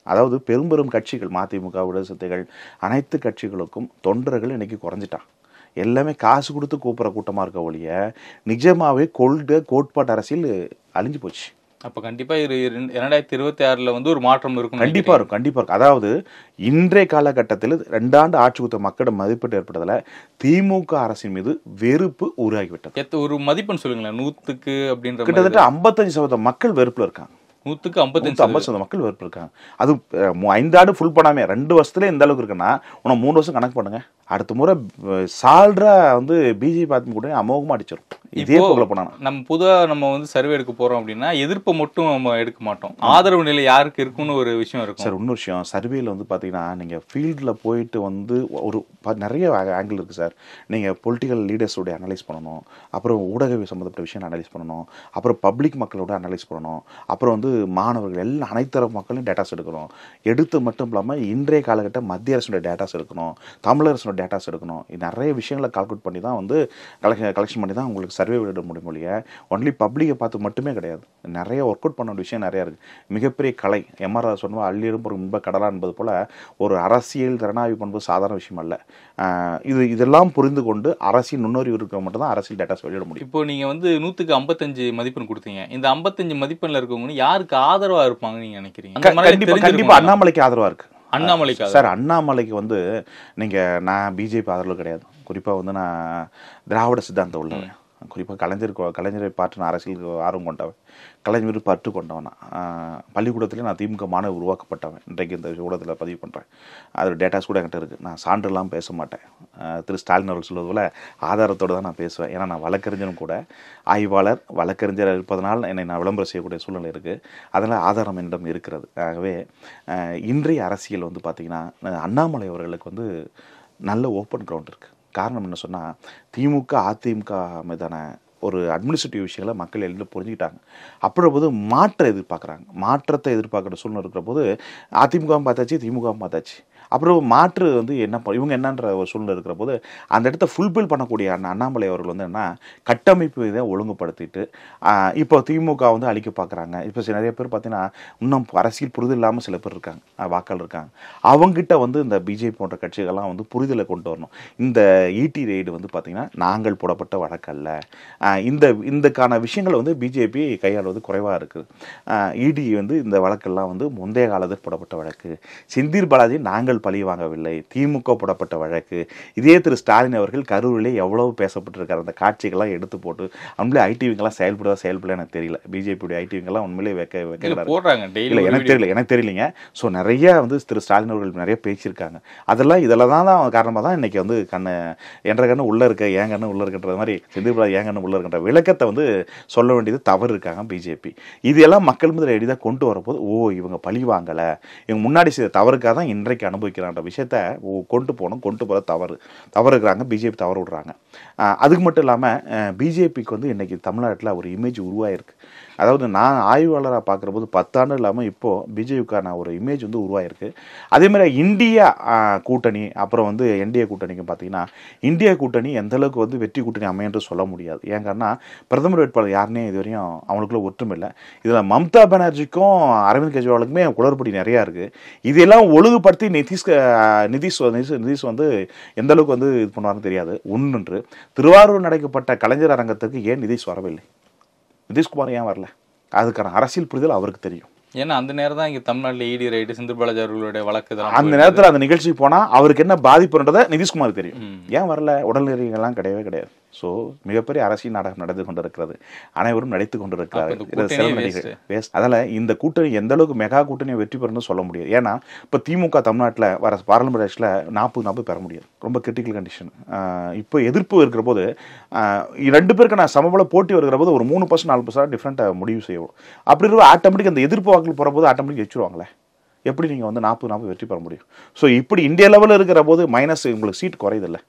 Speaker 1: அதாவது பெரும் பெரும் கட்சிகள் மதிமுக விடுதலை சிறுத்தைகள் அனைத்து கட்சிகளுக்கும் தொண்டர்கள் இன்னைக்கு குறைஞ்சிட்டான் எல்லாமே காசு கொடுத்து கூப்பிட்ற கூட்டமாக இருக்க ஒழிய நிஜமாவே கொள்கை கோட்பாட்டு அரசியல் அழிஞ்சு போச்சு
Speaker 2: அப்ப கண்டிப்பா இரு இரு- இரண்டாயிரத்தி இருபத்தி ஆறுல வந்து ஒரு மாற்றம் இருக்கும்
Speaker 1: கண்டிப்பா இருக்கும் கண்டிப்பா இருக்கும் அதாவது இன்றைய காலகட்டத்தில் ரெண்டாண்டு ஆட்சி கொடுத்த மக்களிடம் மதிப்பீட்டு ஏற்பட்டதுல திமுக அரசின் மீது வெறுப்பு உருவாகிவிட்டது
Speaker 2: எத்த ஒரு மதிப்பெண் சொல்லுங்களேன் நூத்துக்கு அப்படின்ற மாதிரி.
Speaker 1: கிட்டத்தட்ட ஐம்பத்தஞ்சு சதவீதம் மக்கள் வெறுப்புல இருக்காங்க
Speaker 2: நூத்துக்கு ஐம்பத்தஞ்சு
Speaker 1: நூத்தி ஐம்பது சதவீதம் மக்கள் வெறுப்பு இருக்காங்க அது அஹ், மூ- ஐந்தாண்டு ஃபுல் பண்ணாமே ரெண்டு வருஷத்துல இந்த அளவுக்கு இருக்குன்னா உன மூணு வருஷம் கணக்கு பண்ணுங்க அடுத்த முறை அஹ், சால்ரா வந்து பிஜேபி பார்த்து கூட அமோகமா அடிச்சிடும் இதே
Speaker 2: இப்போ-
Speaker 1: போகல போனானா
Speaker 2: நம்ம புதுவா நம்ம வந்து சர்வே எடுக்க போறோம் அப்படின்னா எதிர்ப்பை மட்டும் நம்ம எடுக்க மாட்டோம் ஆதரவு நிலை யாருக்கு இருக்கும்னு ஒரு விஷயம் இருக்கும்
Speaker 1: சார் இன்னொரு விஷயம் சர்வேல வந்து பார்த்தீங்கன்னா நீங்கள் ஃபீல்டில் போயிட்டு வந்து ஒரு ப- நிறைய ஆங்கிள் இருக்குது சார் நீங்கள் பொலிட்டிக்கல் லீடர்ஸோட அனலைஸ் பண்ணணும் அப்புறம் ஊடக சம்மந்தப்பட்ட விஷயம் அனலைஸ் பண்ணணும் அப்புறம் பப்ளிக் மக்களோட அனலைஸ் பண்ணணும் அப்புறம் வந்து மாணவர்கள் எல்லாம் அனைத்து தரப்பு மக்களையும் டேட்டாஸ் எடுக்கணும் எடுத்து மட்டும் இல்லாமல் இன்றைய காலகட்ட மத்திய அரசோட டேட்டாஸ் எடுக்கணும் தமிழக அரசோட டேட்டாஸ் எடுக்கணும் இது நிறைய விஷயங்களை கால்குலேட் பண்ணி தான் வந்து கலெக்ஷன் கலெக்ஷன் பண்ணி தான் உங்களுக்கு சர்வே விட முடியும் ஒழிய ஒன்லி பப்ளிக்கை பார்த்து மட்டுமே கிடையாது நிறைய ஒர்க் அவுட் பண்ண வேண்டிய விஷயம் நிறையா இருக்குது மிகப்பெரிய கலை எம்ஆர் சொன்ன அள்ளிடும் ஒரு இன்ப கடலா என்பது போல ஒரு அரசியல் திறனாய்வு பண்ணுறது சாதாரண விஷயம் அல்ல ஆஹ் இது இதெல்லாம் புரிந்து கொண்டு அரசியல் நுண்ணறிவு இருக்கிற மட்டும் தான் அரசியல் டேட்டாஸ் வெளியிட முடியும்
Speaker 2: இப்போ நீங்க வந்து நூத்துக்கு ஐம்பத்தஞ்சு மதிப்பெண் கொடுத்தீங்க இந்த ஐம்பத்தஞ்சு மதிப்பெண்ல இருக்கவங்க யாருக்கு ஆதரவா இருப்பாங்க நீங்க நினைக்கிறீங்க அந்த
Speaker 1: க-
Speaker 2: மாதிரி
Speaker 1: கண்டிப்பா
Speaker 2: தெரிஞ்சிருக்கும்
Speaker 1: கண்டிப்பா அண்ணாமலைக்கு ஆதரவா இருக்கு
Speaker 2: அண்ணாமலைக்கு
Speaker 1: சார் அண்ணாமலைக்கு வந்து நீங்க நான் பிஜேபி ஆதரவு கிடையாது குறிப்பா வந்து நான் திராவிட சித்தாந்தம் உள்ளவன் குறிப்பாக கலைஞர் கொ- கலைஞரை பார்த்து நான் அரசியலுக்கு ஆர்வம் கொண்டவன் கலைஞர் பற்று கொண்டவன் நான். ஆஹ் பள்ளிக்கூடத்திலே நான் திமுக மாணவர் உருவாக்கப்பட்டவன் இன்றைக்கு இந்த ஊடகத்தில் பதிவு பண்ணுறேன் அது டேட்டாஸ் கூட என்கிட்ட இருக்குது நான் சான்றெல்லாம் பேச மாட்டேன் ஆஹ் திரு ஸ்டாலின் அவர்கள் சொல்வது போல ஆதாரத்தோடு தான் நான் பேசுவேன் ஏன்னா நான் வழக்கறிஞரும் கூட ஆய்வாளர் வழக்கறிஞர் இருப்பதனால் என்னை நான் விளம்பரம் செய்யக்கூடிய சூழ்நிலை இருக்குது அதனால் ஆதாரம் என்னிடம் இருக்கிறது ஆகவே ஆஹ் இன்றைய அரசியல் வந்து பார்த்திங்கன்னா அண்ணாமலை அவர்களுக்கு வந்து நல்ல ஓப்பன் கிரவுண்ட் இருக்குது காரணம் என்ன சொன்னால் திமுக அதிமுக மீதான ஒரு அட்மினிஸ்ட்ரேட்டிவ் விஷயங்களை மக்கள் எல்லாம் புரிஞ்சுக்கிட்டாங்க அப்படின்ற மாற்றம் எதிர்பார்க்குறாங்க மாற்றத்தை எதிர்பார்க்குற சூழ்நிலை இருக்கிற போது அதிமுகவும் பார்த்தாச்சு திமுகவும் பார்த்தாச்சு அப்புறம் மாற்று வந்து என்ன ப- இவங்க என்னன்ற ஒரு சூழ்நிலை இருக்கிற போது அந்த இடத்த ஃபுல்பில் பண்ணக்கூடிய அண்ணா அண்ணாமலை அவர்கள் வந்து என்ன கட்டமைப்பு இதை ஒழுங்குபடுத்திட்டு ஆஹ், இப்போ திமுக வந்து அழிக்க பார்க்குறாங்க இப்போ சில நிறைய பேர் பார்த்தீங்கன்னா இன்னும் அரசியல் புரிதல் இல்லாமல் சில பேர் இருக்காங்க ஆஹ், வாக்காளர் இருக்காங்க அவங்ககிட்ட வந்து இந்த பிஜேபி போன்ற கட்சிகள்லாம் வந்து புரிதலை கொண்டு வரணும் இந்த ஈடி ரெய்டு வந்து பார்த்தீங்கன்னா நாங்கள் போடப்பட்ட வழக்கல்ல ஆஹ், இந்த இந்தக்கான விஷயங்கள் வந்து பிஜேபி கையாளுவது குறைவாக இருக்குது இடி வந்து இந்த வழக்கெல்லாம் வந்து முந்தைய காலத்தில் போடப்பட்ட வழக்கு செந்தில் பாலாஜி நாங்கள் பழி வாங்கவில்லை திமுக போடப்பட்ட வழக்கு இதே திரு ஸ்டாலின் அவர்கள் கரூரிலே எவ்வளவு பேசப்பட்டிருக்காரு அந்த காட்சிகள்லாம் எடுத்து போட்டு உண்மையிலே ஐடிவிங்கெல்லாம் செயல்படுவா செயல்பட எனக்கு தெரியல பிஜேபியுடைய ஐடிவிங்கெல்லாம் உண்மையிலே வைக்க
Speaker 2: இல்ல
Speaker 1: வைக்கிறாரு
Speaker 2: போடுறாங்க
Speaker 1: இல்லை
Speaker 2: டெய்லி
Speaker 1: எனக்கு தெரியல எனக்கு தெரியலைங்க ஸோ நிறைய வந்து திரு ஸ்டாலின் அவர்கள் நிறைய பேசியிருக்காங்க அதெல்லாம் இதில் தான் தான் காரணமாக தான் இன்னைக்கு வந்து கண்ணு என்ற கண்ணு உள்ளே இருக்க ஏன் கண்ணு உள்ளே இருக்கின்ற மாதிரி செந்தில்பா ஏன் கண்ணு உள்ளே இருக்கின்ற விளக்கத்தை வந்து சொல்ல வேண்டியது தவறு இருக்காங்க பிஜேபி இது எல்லாம் மக்கள் முதல் எளிதாக கொண்டு வரப்போது ஓ இவங்க பழி வாங்கலை இவங்க முன்னாடி செய்த தவறுக்காக தான் இன்றைக்கு அனுபவிக்கிறான்ற விஷயத்த ஓ, கொண்டு போகணும் கொண்டு போகிற தவறு தவறு இருக்கிறாங்க பிஜேபி தவறு விடுறாங்க ஆஹ் அதுக்கு மட்டும் இல்லாமல் பிஜேபிக்கு வந்து இன்னைக்கு தமிழ்நாட்டில் ஒரு இமேஜ் உருவாயிருக்கு அதாவது நான் ஆய்வாளராக பார்க்குற போது பத்தாண்டு இல்லாமல் இப்போது பிஜேபிக்கான ஒரு இமேஜ் வந்து உருவாயிருக்கு அதே மாதிரி இந்தியா ஆஹ், கூட்டணி அப்புறம் வந்து என்டிஏ கூட்டணிக்கு பார்த்தீங்கன்னா இந்தியா கூட்டணி எந்த அளவுக்கு வந்து வெற்றி கூட்டணி அமையன்று சொல்ல முடியாது ஏன் காரணம் பிரதமர் வேட்பாளர் யாருனே இது வரையும் அவங்களுக்குள்ள ஒற்றுமை இல்லை இதில் மம்தா பானர்ஜிக்கும் அரவிந்த் கெஜ்ரிவாலுக்குமே குளறுபடி நிறையா இருக்குது இதெல்லாம் ஒழுங்குபடுத்தி நிதிஷ் ஆஹ், நிதிஷ் நிதிஷ் நிதிஷ் வந்து எந்த அளவுக்கு வந்து இது பண்ணுவாருன்னு தெரியாது ஒன்று திருவாரூர் நடக்கப்பட்ட கலைஞர் அரங்கத்துக்கு ஏன் நிதிஷ் வரவில்லை நிதிஷ்குமார் ஏன் வரல அதுக்கான அரசியல் புரிதல் அவருக்கு தெரியும்
Speaker 2: ஏன்னா அந்த நேரம் தான் இங்க தமிழ்நாட்டுல இடி ரைடு செந்தில் பாலாஜி அவர்களுடைய வழக்கு இதெல்லாம்
Speaker 1: அந்த
Speaker 2: போயிட்டு
Speaker 1: நேரத்தில் அந்த நிகழ்ச்சிக்கு போனால் அவருக்கு என்ன பாதிப்புன்றதை நிதிஷ்குமாருக்கு தெரியும்
Speaker 2: ம்.
Speaker 1: ஏன் வரல உடல்நெறிகள்லாம் கிடையவே கிடையாது ஸோ மிகப்பெரிய அரசியல் நாடகம் நடந்து கொண்டிருக்கிறது அனைவரும் நடித்து
Speaker 2: அப்ப
Speaker 1: கொண்டிருக்கிறார்கள்
Speaker 2: இந்த
Speaker 1: இது
Speaker 2: கூட்டணியே
Speaker 1: சிறந்த
Speaker 2: waste.
Speaker 1: நடிகர் வேஸ்ட் அதில் இந்த கூட்டணி எந்த அளவுக்கு மெகா கூட்டணியை வெற்றி பெறணும்னு சொல்ல முடியாது ஏன்னா இப்போ திமுக தமிழ்நாட்டில் வர பாராளுமன்ற எலெக்ஷனில் நாற்பது நாற்பது பெற முடியாது ரொம்ப கிரிட்டிக்கல் கண்டிஷன் இப்போ எதிர்ப்பு இருக்கிற போது ஆஹ் ரெண்டு பேருக்கு நான் சமபல போட்டி வருகிற போது ஒரு மூணு பர்சன்ட் நாலு பர்சன்ட் டிஃப்ரெண்ட்டாக முடிவு செய்யணும் அப்படி இருக்க ஆட்டோமேட்டிக் அந்த எதிர்ப்பு வாக்கில் போகிற போது ஆட்டோமேட்டிக் வச்சுருவாங்களே எப்படி நீங்கள் வந்து நாற்பது நாற்பது வெற்றி பெற முடியும் ஸோ இப்படி இந்திய லெவலில் இருக்கிற போது மைனஸ் உங்களுக்கு சீட் குறையுதில்ல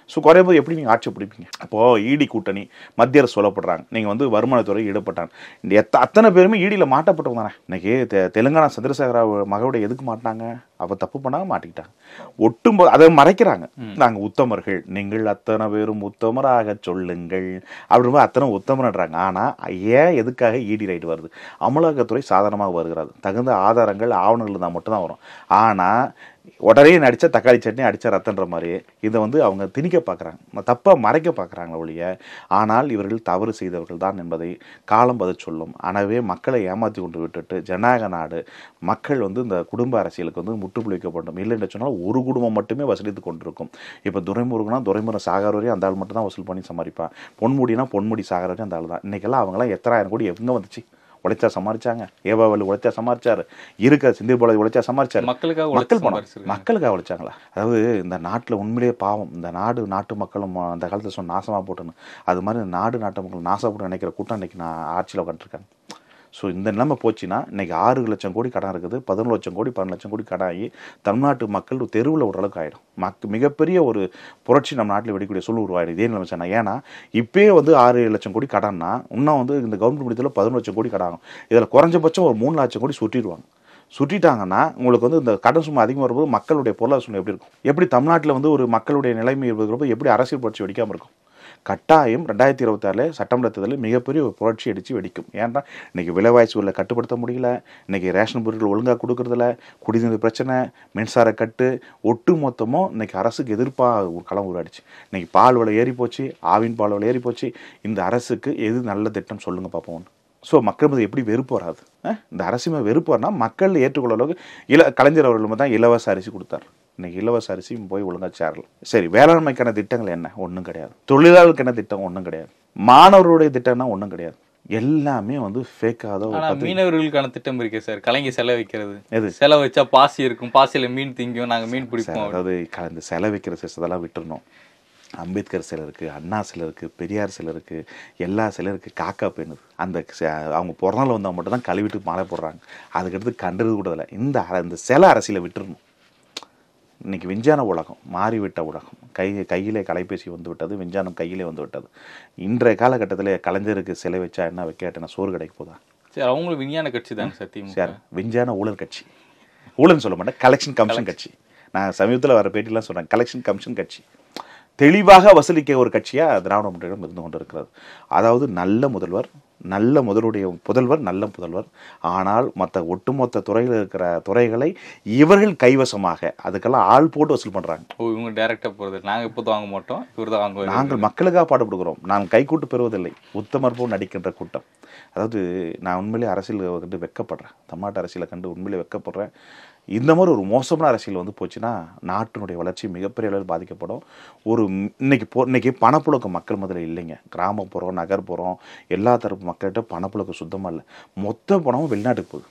Speaker 1: ஸோ குறையும் போது எப்படி நீங்கள் ஆட்சி பிடிப்பீங்க அப்போது இடி கூட்டணி மத்திய அரசு சொல்லப்படுறாங்க நீங்கள் வந்து வருமானத்துறை ஈடுபட்டாங்க இந்த எத்த அத்தனை பேருமே ஈடியில் மாட்டப்பட்டவங்க தானே இன்னைக்கு தெ- தெலுங்கானா சந்திரசேகர மகவோட எதுக்கு மாட்டாங்க அவ தப்பு பண்ணாங்க மாட்டிக்கிட்டாங்க ஒட்டும் அதை மறைக்கிறாங்க நாங்கள் உத்தமர்கள் நீங்கள் அத்தனை பேரும் உத்தமராக சொல்லுங்கள் அப்படின்னு அத்தனை உத்தமர்ன்றாங்க ஆனால் ஏன் எதுக்காக இடி ரைடு வருது அமலாக்கத்துறை சாதாரணமாக வருகிறது தகுந்த ஆதாரங்கள் ஆவணங்கள் இருந்தால் மட்டும்தான் வரும் ஆனால் உடனே நடித்த தக்காளி சட்னி அடித்த ரத்தன்ற மாதிரி இதை வந்து அவங்க திணிக்க பார்க்குறாங்க தப்பாக மறைக்க பார்க்குறாங்க ஒழிய ஆனால் இவர்கள் தவறு செய்தவர்கள் தான் என்பதை காலம் பதில் சொல்லும் எனவே மக்களை ஏமாற்றி கொண்டு விட்டுட்டு ஜனநாயக நாடு மக்கள் வந்து இந்த குடும்ப அரசியலுக்கு வந்து முற்றுப்புள்ளி வைக்கப்படும் இல்லை என்று சொன்னால் ஒரு குடும்பம் மட்டுமே வசூலித்து கொண்டிருக்கும் இப்போ துரைமுருகனா துரைமுருகன் சாகர வரையும் அந்த ஆள் மட்டும் தான் வசூல் பண்ணி சமாளிப்பான் பொன்முடினா பொன்முடி சாகர வரையும் அந்த ஆள் தான் இன்றைக்கெல்லாம் அவங்களாம் எத்தனாயிரம் கோடி எங்கே வந்துச்சு உழைச்சா சமாளிச்சாங்க ஏவாவல் உழைச்சா சமாளிச்சாரு இருக்க சிந்திர் போல உழைச்சா சமாளிச்சாரு
Speaker 2: மக்களுக்காக
Speaker 1: மக்கள்
Speaker 2: உழைச்சு
Speaker 1: பணம்
Speaker 2: சம்பாரிச்சிருக்காங்க.
Speaker 1: மக்களுக்காக உழைச்சாங்களா அதாவது இந்த நாட்டில் உண்மையிலேயே பாவம் இந்த நாடு நாட்டு மக்களும் அந்த காலத்தில் சொன்ன நாசமாக போட்டுன்னு அது மாதிரி இந்த நாடு நாட்டு மக்கள் நாசம் போட்டு நினைக்கிற கூட்டம் இன்னைக்கு நான் ஆட்சியில் உட்காந்துருக்காங்க ஸோ இந்த நிலைமை போச்சுன்னா இன்னைக்கு ஆறு லட்சம் கோடி கடன் இருக்குது பதினொரு லட்சம் கோடி பன்னெண்டு லட்சம் கோடி கடன் ஆகி தமிழ்நாட்டு மக்கள் தெருவில் விடுற அளவுக்கு ஆயிடும் மக் மிகப்பெரிய ஒரு புரட்சி நம்ம நாட்டில் வெடிக்கூடிய சூழல் உருவாயிடும் இதே நிலைமை சொன்னா ஏன்னா இப்பயே வந்து ஆறு லட்சம் கோடி கடன்னா இன்னும் வந்து இந்த கவர்மெண்ட் முடியத்தில் பதினொரு லட்சம் கோடி கடன் ஆகும் இதில் குறைஞ்சபட்சம் ஒரு மூணு லட்சம் கோடி சுட்டிடுவாங்க சுட்டிட்டாங்கன்னா உங்களுக்கு வந்து இந்த கடன் சுமை அதிகமாக வரும்போது மக்களுடைய பொருளாதார சுமை எப்படி இருக்கும் எப்படி தமிழ்நாட்டில் வந்து ஒரு மக்களுடைய நிலைமை இருக்கிறப்ப எப்படி அரசியல் புரட்சி வெடிக்காமல் இருக்கும் கட்டாயம் ரெண்டாயிரத்தி இருபத்தாறில் சட்டமன்ற தேர்தலில் மிகப்பெரிய ஒரு புரட்சி அடித்து வெடிக்கும் ஏன்டா இன்னைக்கு விலைவாசி உள்ள கட்டுப்படுத்த முடியல இன்னைக்கு ரேஷன் பொருட்கள் ஒழுங்காக கொடுக்கறதில்ல குடிநீர் பிரச்சனை மின்சார கட்டு ஒட்டு மொத்தமும் இன்னைக்கு அரசுக்கு எதிர்ப்பாக ஒரு களம் உருவாடிச்சு இன்னைக்கு பால் விலை ஏறி போச்சு ஆவின் பால் விலை ஏறி போச்சு இந்த அரசுக்கு எது நல்ல திட்டம் சொல்லுங்க பார்ப்போம் ஸோ மக்கள் மீது எப்படி வெறுப்பு வராது அஹ்? இந்த அரசு மேல் வெறுப்பு வரனா மக்கள் ஏற்றுக்கொள்ள அளவுக்கு இல கலைஞர் அவர்கள் தான் இலவச அரிசி கொடுத்தார் இன்னைக்கு இலவச அரிசி போய் ஒழுங்கா சேரல சரி வேளாண்மைக்கான திட்டங்கள் என்ன ஒன்றும் கிடையாது தொழிலாளர்களுக்கு என்ன திட்டம் ஒன்றும் கிடையாது மாணவர்களுடைய திட்டம்னா ஒன்றும் கிடையாது எல்லாமே வந்து ஃபேக்காத ஒரு
Speaker 2: ஆனா
Speaker 1: பத்து
Speaker 2: மீனவர்களுக்கான திட்டம் இருக்கே சார் கலைஞர் செலவு வைக்கிறது
Speaker 1: எது
Speaker 2: செலவு வச்சா பாசி இருக்கும் பாசியில மீன் திங்கும் நாங்க மீன்
Speaker 1: சார்,
Speaker 2: பிடிப்போம்
Speaker 1: அதாவது க- இந்த செலை வைக்கிற சிஸ்டத்தெல்லாம் விட்டுறணும் அம்பேத்கர் சிலை இருக்குது அண்ணா சிலை இருக்குது பெரியார் சிலை இருக்குது எல்லா சிலை இருக்குது காக்கா பேணுது அந்த ச- அவங்க பிறநாள் வந்தால் மட்டும் தான் கழுவிட்டு மாலை போடுறாங்க அதுக்கடுத்து கண்டுறது கூட இல்லை இந்த அர- இந்த சிலை அரசியலை விட்டுறணும் இன்னைக்கு விஞ்ஞான உலகம் மாறிவிட்ட உலகம் கை கையிலே கலைபேசி வந்து விட்டது விஞ்ஞானம் கையிலே வந்து விட்டது இன்றைய காலகட்டத்தில் கலைஞருக்கு சிலை வச்சா என்ன வைக்கட்டேன்னா சோறு கிடைக்க போதா
Speaker 2: சரி அவங்களும் விஞ்ஞான கட்சி தாங்க சார் திமுக
Speaker 1: சார் விஞ்ஞான ஊழல் கட்சி ஊழல்னு சொல்ல மாட்டேன் கலெக்ஷன் கமிஷன் கட்சி நான் சமீபத்தில் வர பேட்டிலாம் சொல்கிறேன் கலெக்ஷன் கமிஷன் கட்சி தெளிவாக வசூலிக்க ஒரு கட்சியாக திராவிட முன்னேற்றம் இருந்து கொண்டு இருக்கிறது அதாவது நல்ல முதல்வர் நல்ல முதலுடைய புதல்வர் நல்ல புதல்வர் ஆனால் மற்ற ஒட்டுமொத்த துறையில் இருக்கிற துறைகளை இவர்கள் கைவசமாக அதுக்கெல்லாம் ஆள் போட்டு வசூல் பண்ணுறாங்க
Speaker 2: ஓ இவங்க டைரக்டா போறது நாங்க இப்போ வாங்க மாட்டோம் இவர் தான் வாங்குவாரு
Speaker 1: நாங்கள் மக்களுக்காக பாடுபடுகிறோம் நான் கைக்கூட்டு பெறுவதில்லை உத்தமர் போல் நடிக்கின்ற கூட்டம் அதாவது நான் உண்மையிலே அரசியல் கண்டு வெக்கப்படுறேன் தமிழ்நாட்டு அரசியலை கண்டு உண்மையிலே வெக்கப்படுறேன் இந்த மாதிரி ஒரு மோசமான அரசியல் வந்து போச்சுன்னா நாட்டினுடைய வளர்ச்சி மிகப்பெரிய அளவில் பாதிக்கப்படும் ஒரு ம்- இன்னைக்கு போ இன்னைக்கு பணப்புழக்கம் மக்கள் முதல்ல இல்லைங்க கிராமப்புறம் நகர்ப்புறம் எல்லா தரப்பு மக்கள்கிட்ட பணப்புழக்கம் சுத்தமாக இல்லை மொத்த பணமும் வெளிநாட்டுக்கு போகுது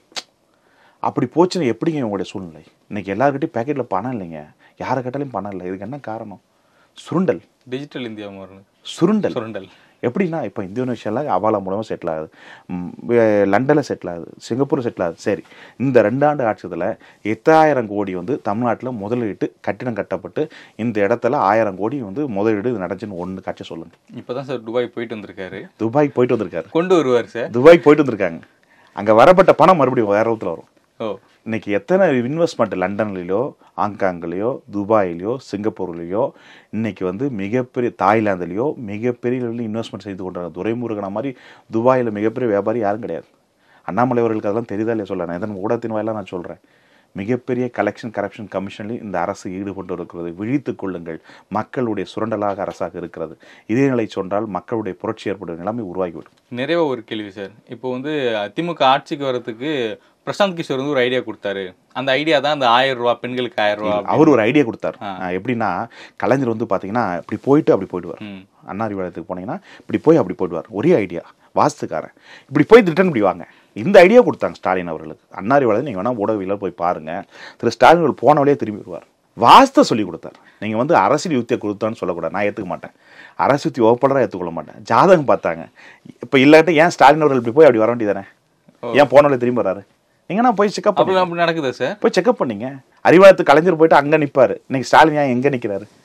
Speaker 1: அப்படி போச்சுன்னா எப்படிங்க உங்களுடைய சூழ்நிலை இன்னைக்கு எல்லாருக்கிட்டையும் பேக்கெட்டில் பணம் இல்லைங்க யாரை கேட்டாலும் பணம் இல்லை இதுக்கு என்ன காரணம் சுருண்டல்
Speaker 2: டிஜிட்டல் இந்தியா மாறணும்
Speaker 1: சுருண்டல்
Speaker 2: சுரண்டல்
Speaker 1: எப்படின்னா இப்போ இந்தோனேஷியாவில் அவாலா மூலமாக செட்டில் ஆகுது ம், வே- லண்டனில் செட்டில் ஆகுது சிங்கப்பூர் செட்டில் ஆகுது சரி இந்த ரெண்டாண்டு ஆட்சியத்தில் எட்டாயிரம் கோடி வந்து தமிழ்நாட்டில் முதலீட்டு கட்டிடம் கட்டப்பட்டு இந்த இடத்துல ஆயிரம் கோடி வந்து முதலீடு இது நடந்துச்சுன்னு ஒன்று காட்சி சொல்லுங்க
Speaker 2: இப்பதான் சார் துபாய் போயிட்டு வந்திருக்காரு
Speaker 1: துபாய் போயிட்டு வந்திருக்காரு
Speaker 2: கொண்டு வருவார் சார்
Speaker 1: துபாய் போயிட்டு வந்திருக்காங்க அங்கே வரப்பட்ட பணம் மறுபடியும் வேற விதத்தில் வரும்
Speaker 2: ஓ
Speaker 1: இன்னைக்கு எத்தனை இன்வெஸ்ட்மெண்ட் லண்டன்லையோ ஹாங்காங்லேயோ துபாயிலையோ சிங்கப்பூர்லேயோ இன்னைக்கு வந்து மிகப்பெரிய தாய்லாந்துலேயோ மிகப்பெரிய லெவலில் இன்வெஸ்ட்மெண்ட் செய்து கொண்டாங்க துரைமுருகன மாதிரி துபாயில் மிகப்பெரிய வியாபாரி யாரும் கிடையாது அண்ணாமலை அவர்களுக்கு அதெல்லாம் தெரியுதா இல்லையா சொல்ல நான் இதன் ஊடகத்தின் வாயிலாக நான் சொல்கிறேன் மிகப்பெரிய கலெக்ஷன் கரப்ஷன் கமிஷனில் இந்த அரசு ஈடுபட்டு இருக்கிறது விழித்துக் கொள்ளுங்கள் மக்களுடைய சுரண்டலாக அரசாக இருக்கிறது இதே நிலை சொன்னால் மக்களுடைய புரட்சி ஏற்படும் நிலைமை உருவாகிவிடும்
Speaker 2: நிறைவா ஒரு கேள்வி சார் இப்போ வந்து திமுக ஆட்சிக்கு வரதுக்கு பிரசாந்த் கிஷோர் வந்து ஒரு ஐடியா கொடுத்தாரு அந்த ஐடியா தான் அந்த ஆயிரம் ரூபா பெண்களுக்கு ஆயிரம் ரூபா
Speaker 1: அவர் ஒரு ஐடியா கொடுத்தார் அஹ் எப்படின்னா கலைஞர் வந்து பார்த்தீங்கன்னா இப்படி போயிட்டு அப்படி போயிடுவார்
Speaker 2: ம்.
Speaker 1: அண்ணா அறிவாலயத்துக்கு போனீங்கன்னா இப்படி போய் அப்படி போயிடுவார் ஒரே ஐடியா வாஸ்துக்காரன் இப்படி போய் ரிட்டர்ன் இப்படி வாங்க இந்த ஐடியா கொடுத்தாங்க ஸ்டாலின் அவர்களுக்கு அண்ணா அறிவாலயம் நீங்கள் வேணால் ஊடகவியலில் போய் பாருங்க திரு ஸ்டாலின் அவர்கள் போன வழியே திரும்பி வருவார் வாஸ்தை சொல்லி கொடுத்தார் நீங்கள் வந்து அரசியல் யுத்தியை கொடுத்தான்னு சொல்லக்கூடாது நான் ஏற்றுக்க மாட்டேன் அரசு யுத்தி ஓப்பனராக ஏற்றுக்கொள்ள மாட்டேன் ஜாதகம் பார்த்தாங்க இப்போ இல்லாட்ட ஏன் ஸ்டாலின் அவர்கள் இப்படி போய் அப்படி வர வேண்டியதானே ஏன் போன வழியே திரும்பி வராரு நீங்கன்னா போய் செக்அப்
Speaker 2: அப்படி அப்படி நடக்குதா சார்
Speaker 1: போய் செக்அப் பண்ணீங்க அறிவாலயத்து கலைஞர் போயிட்டு அங்கே நிற்பார் இன்னைக்கு ஸ்டாலின் ஏன் எங்கே நிற்கிறாரு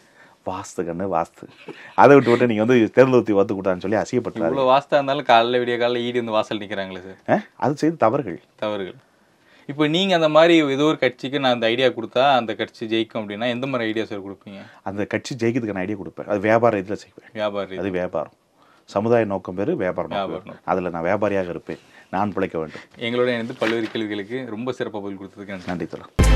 Speaker 1: வாஸ்து கண்ணு வாஸ்து அதை விட்டு விட்டு நீங்கள் வந்து தேர்தல் ஊற்றி வந்து கூட்டான்னு சொல்லி அசியப்பட்டாரு
Speaker 2: இவ்வளவு வாஸ்தா இருந்தாலும் காலைல விடிய காலைல ஈடி வந்து வாசல் நிக்கிறாங்களே சார்
Speaker 1: அது செய்த தவறுகள்
Speaker 2: தவறுகள் இப்போ நீங்க அந்த மாதிரி ஏதோ ஒரு கட்சிக்கு நான் அந்த ஐடியா கொடுத்தா அந்த கட்சி ஜெயிக்கும் அப்படின்னா எந்த மாதிரி ஐடியா சார் கொடுப்பீங்க
Speaker 1: அந்த கட்சி ஜெயிக்கிறதுக்கான ஐடியா கொடுப்பேன் அது வியாபார இதில் செய்வேன்
Speaker 2: வியாபாரி
Speaker 1: அது வியாபாரம் சமுதாய நோக்கம் பேர் வியாபாரம்
Speaker 2: வியாபார
Speaker 1: நோக்கம் அதில் நான் வியாபாரியாக இருப்பேன் நான் பிழைக்க வேண்டும்
Speaker 2: எங்களோட இணைந்து பல்வேறு கேள்விகளுக்கு ரொம்ப சிறப்பாக பதில் கொடுத்ததுக்கு நன்றி
Speaker 1: நன்றி தோழர்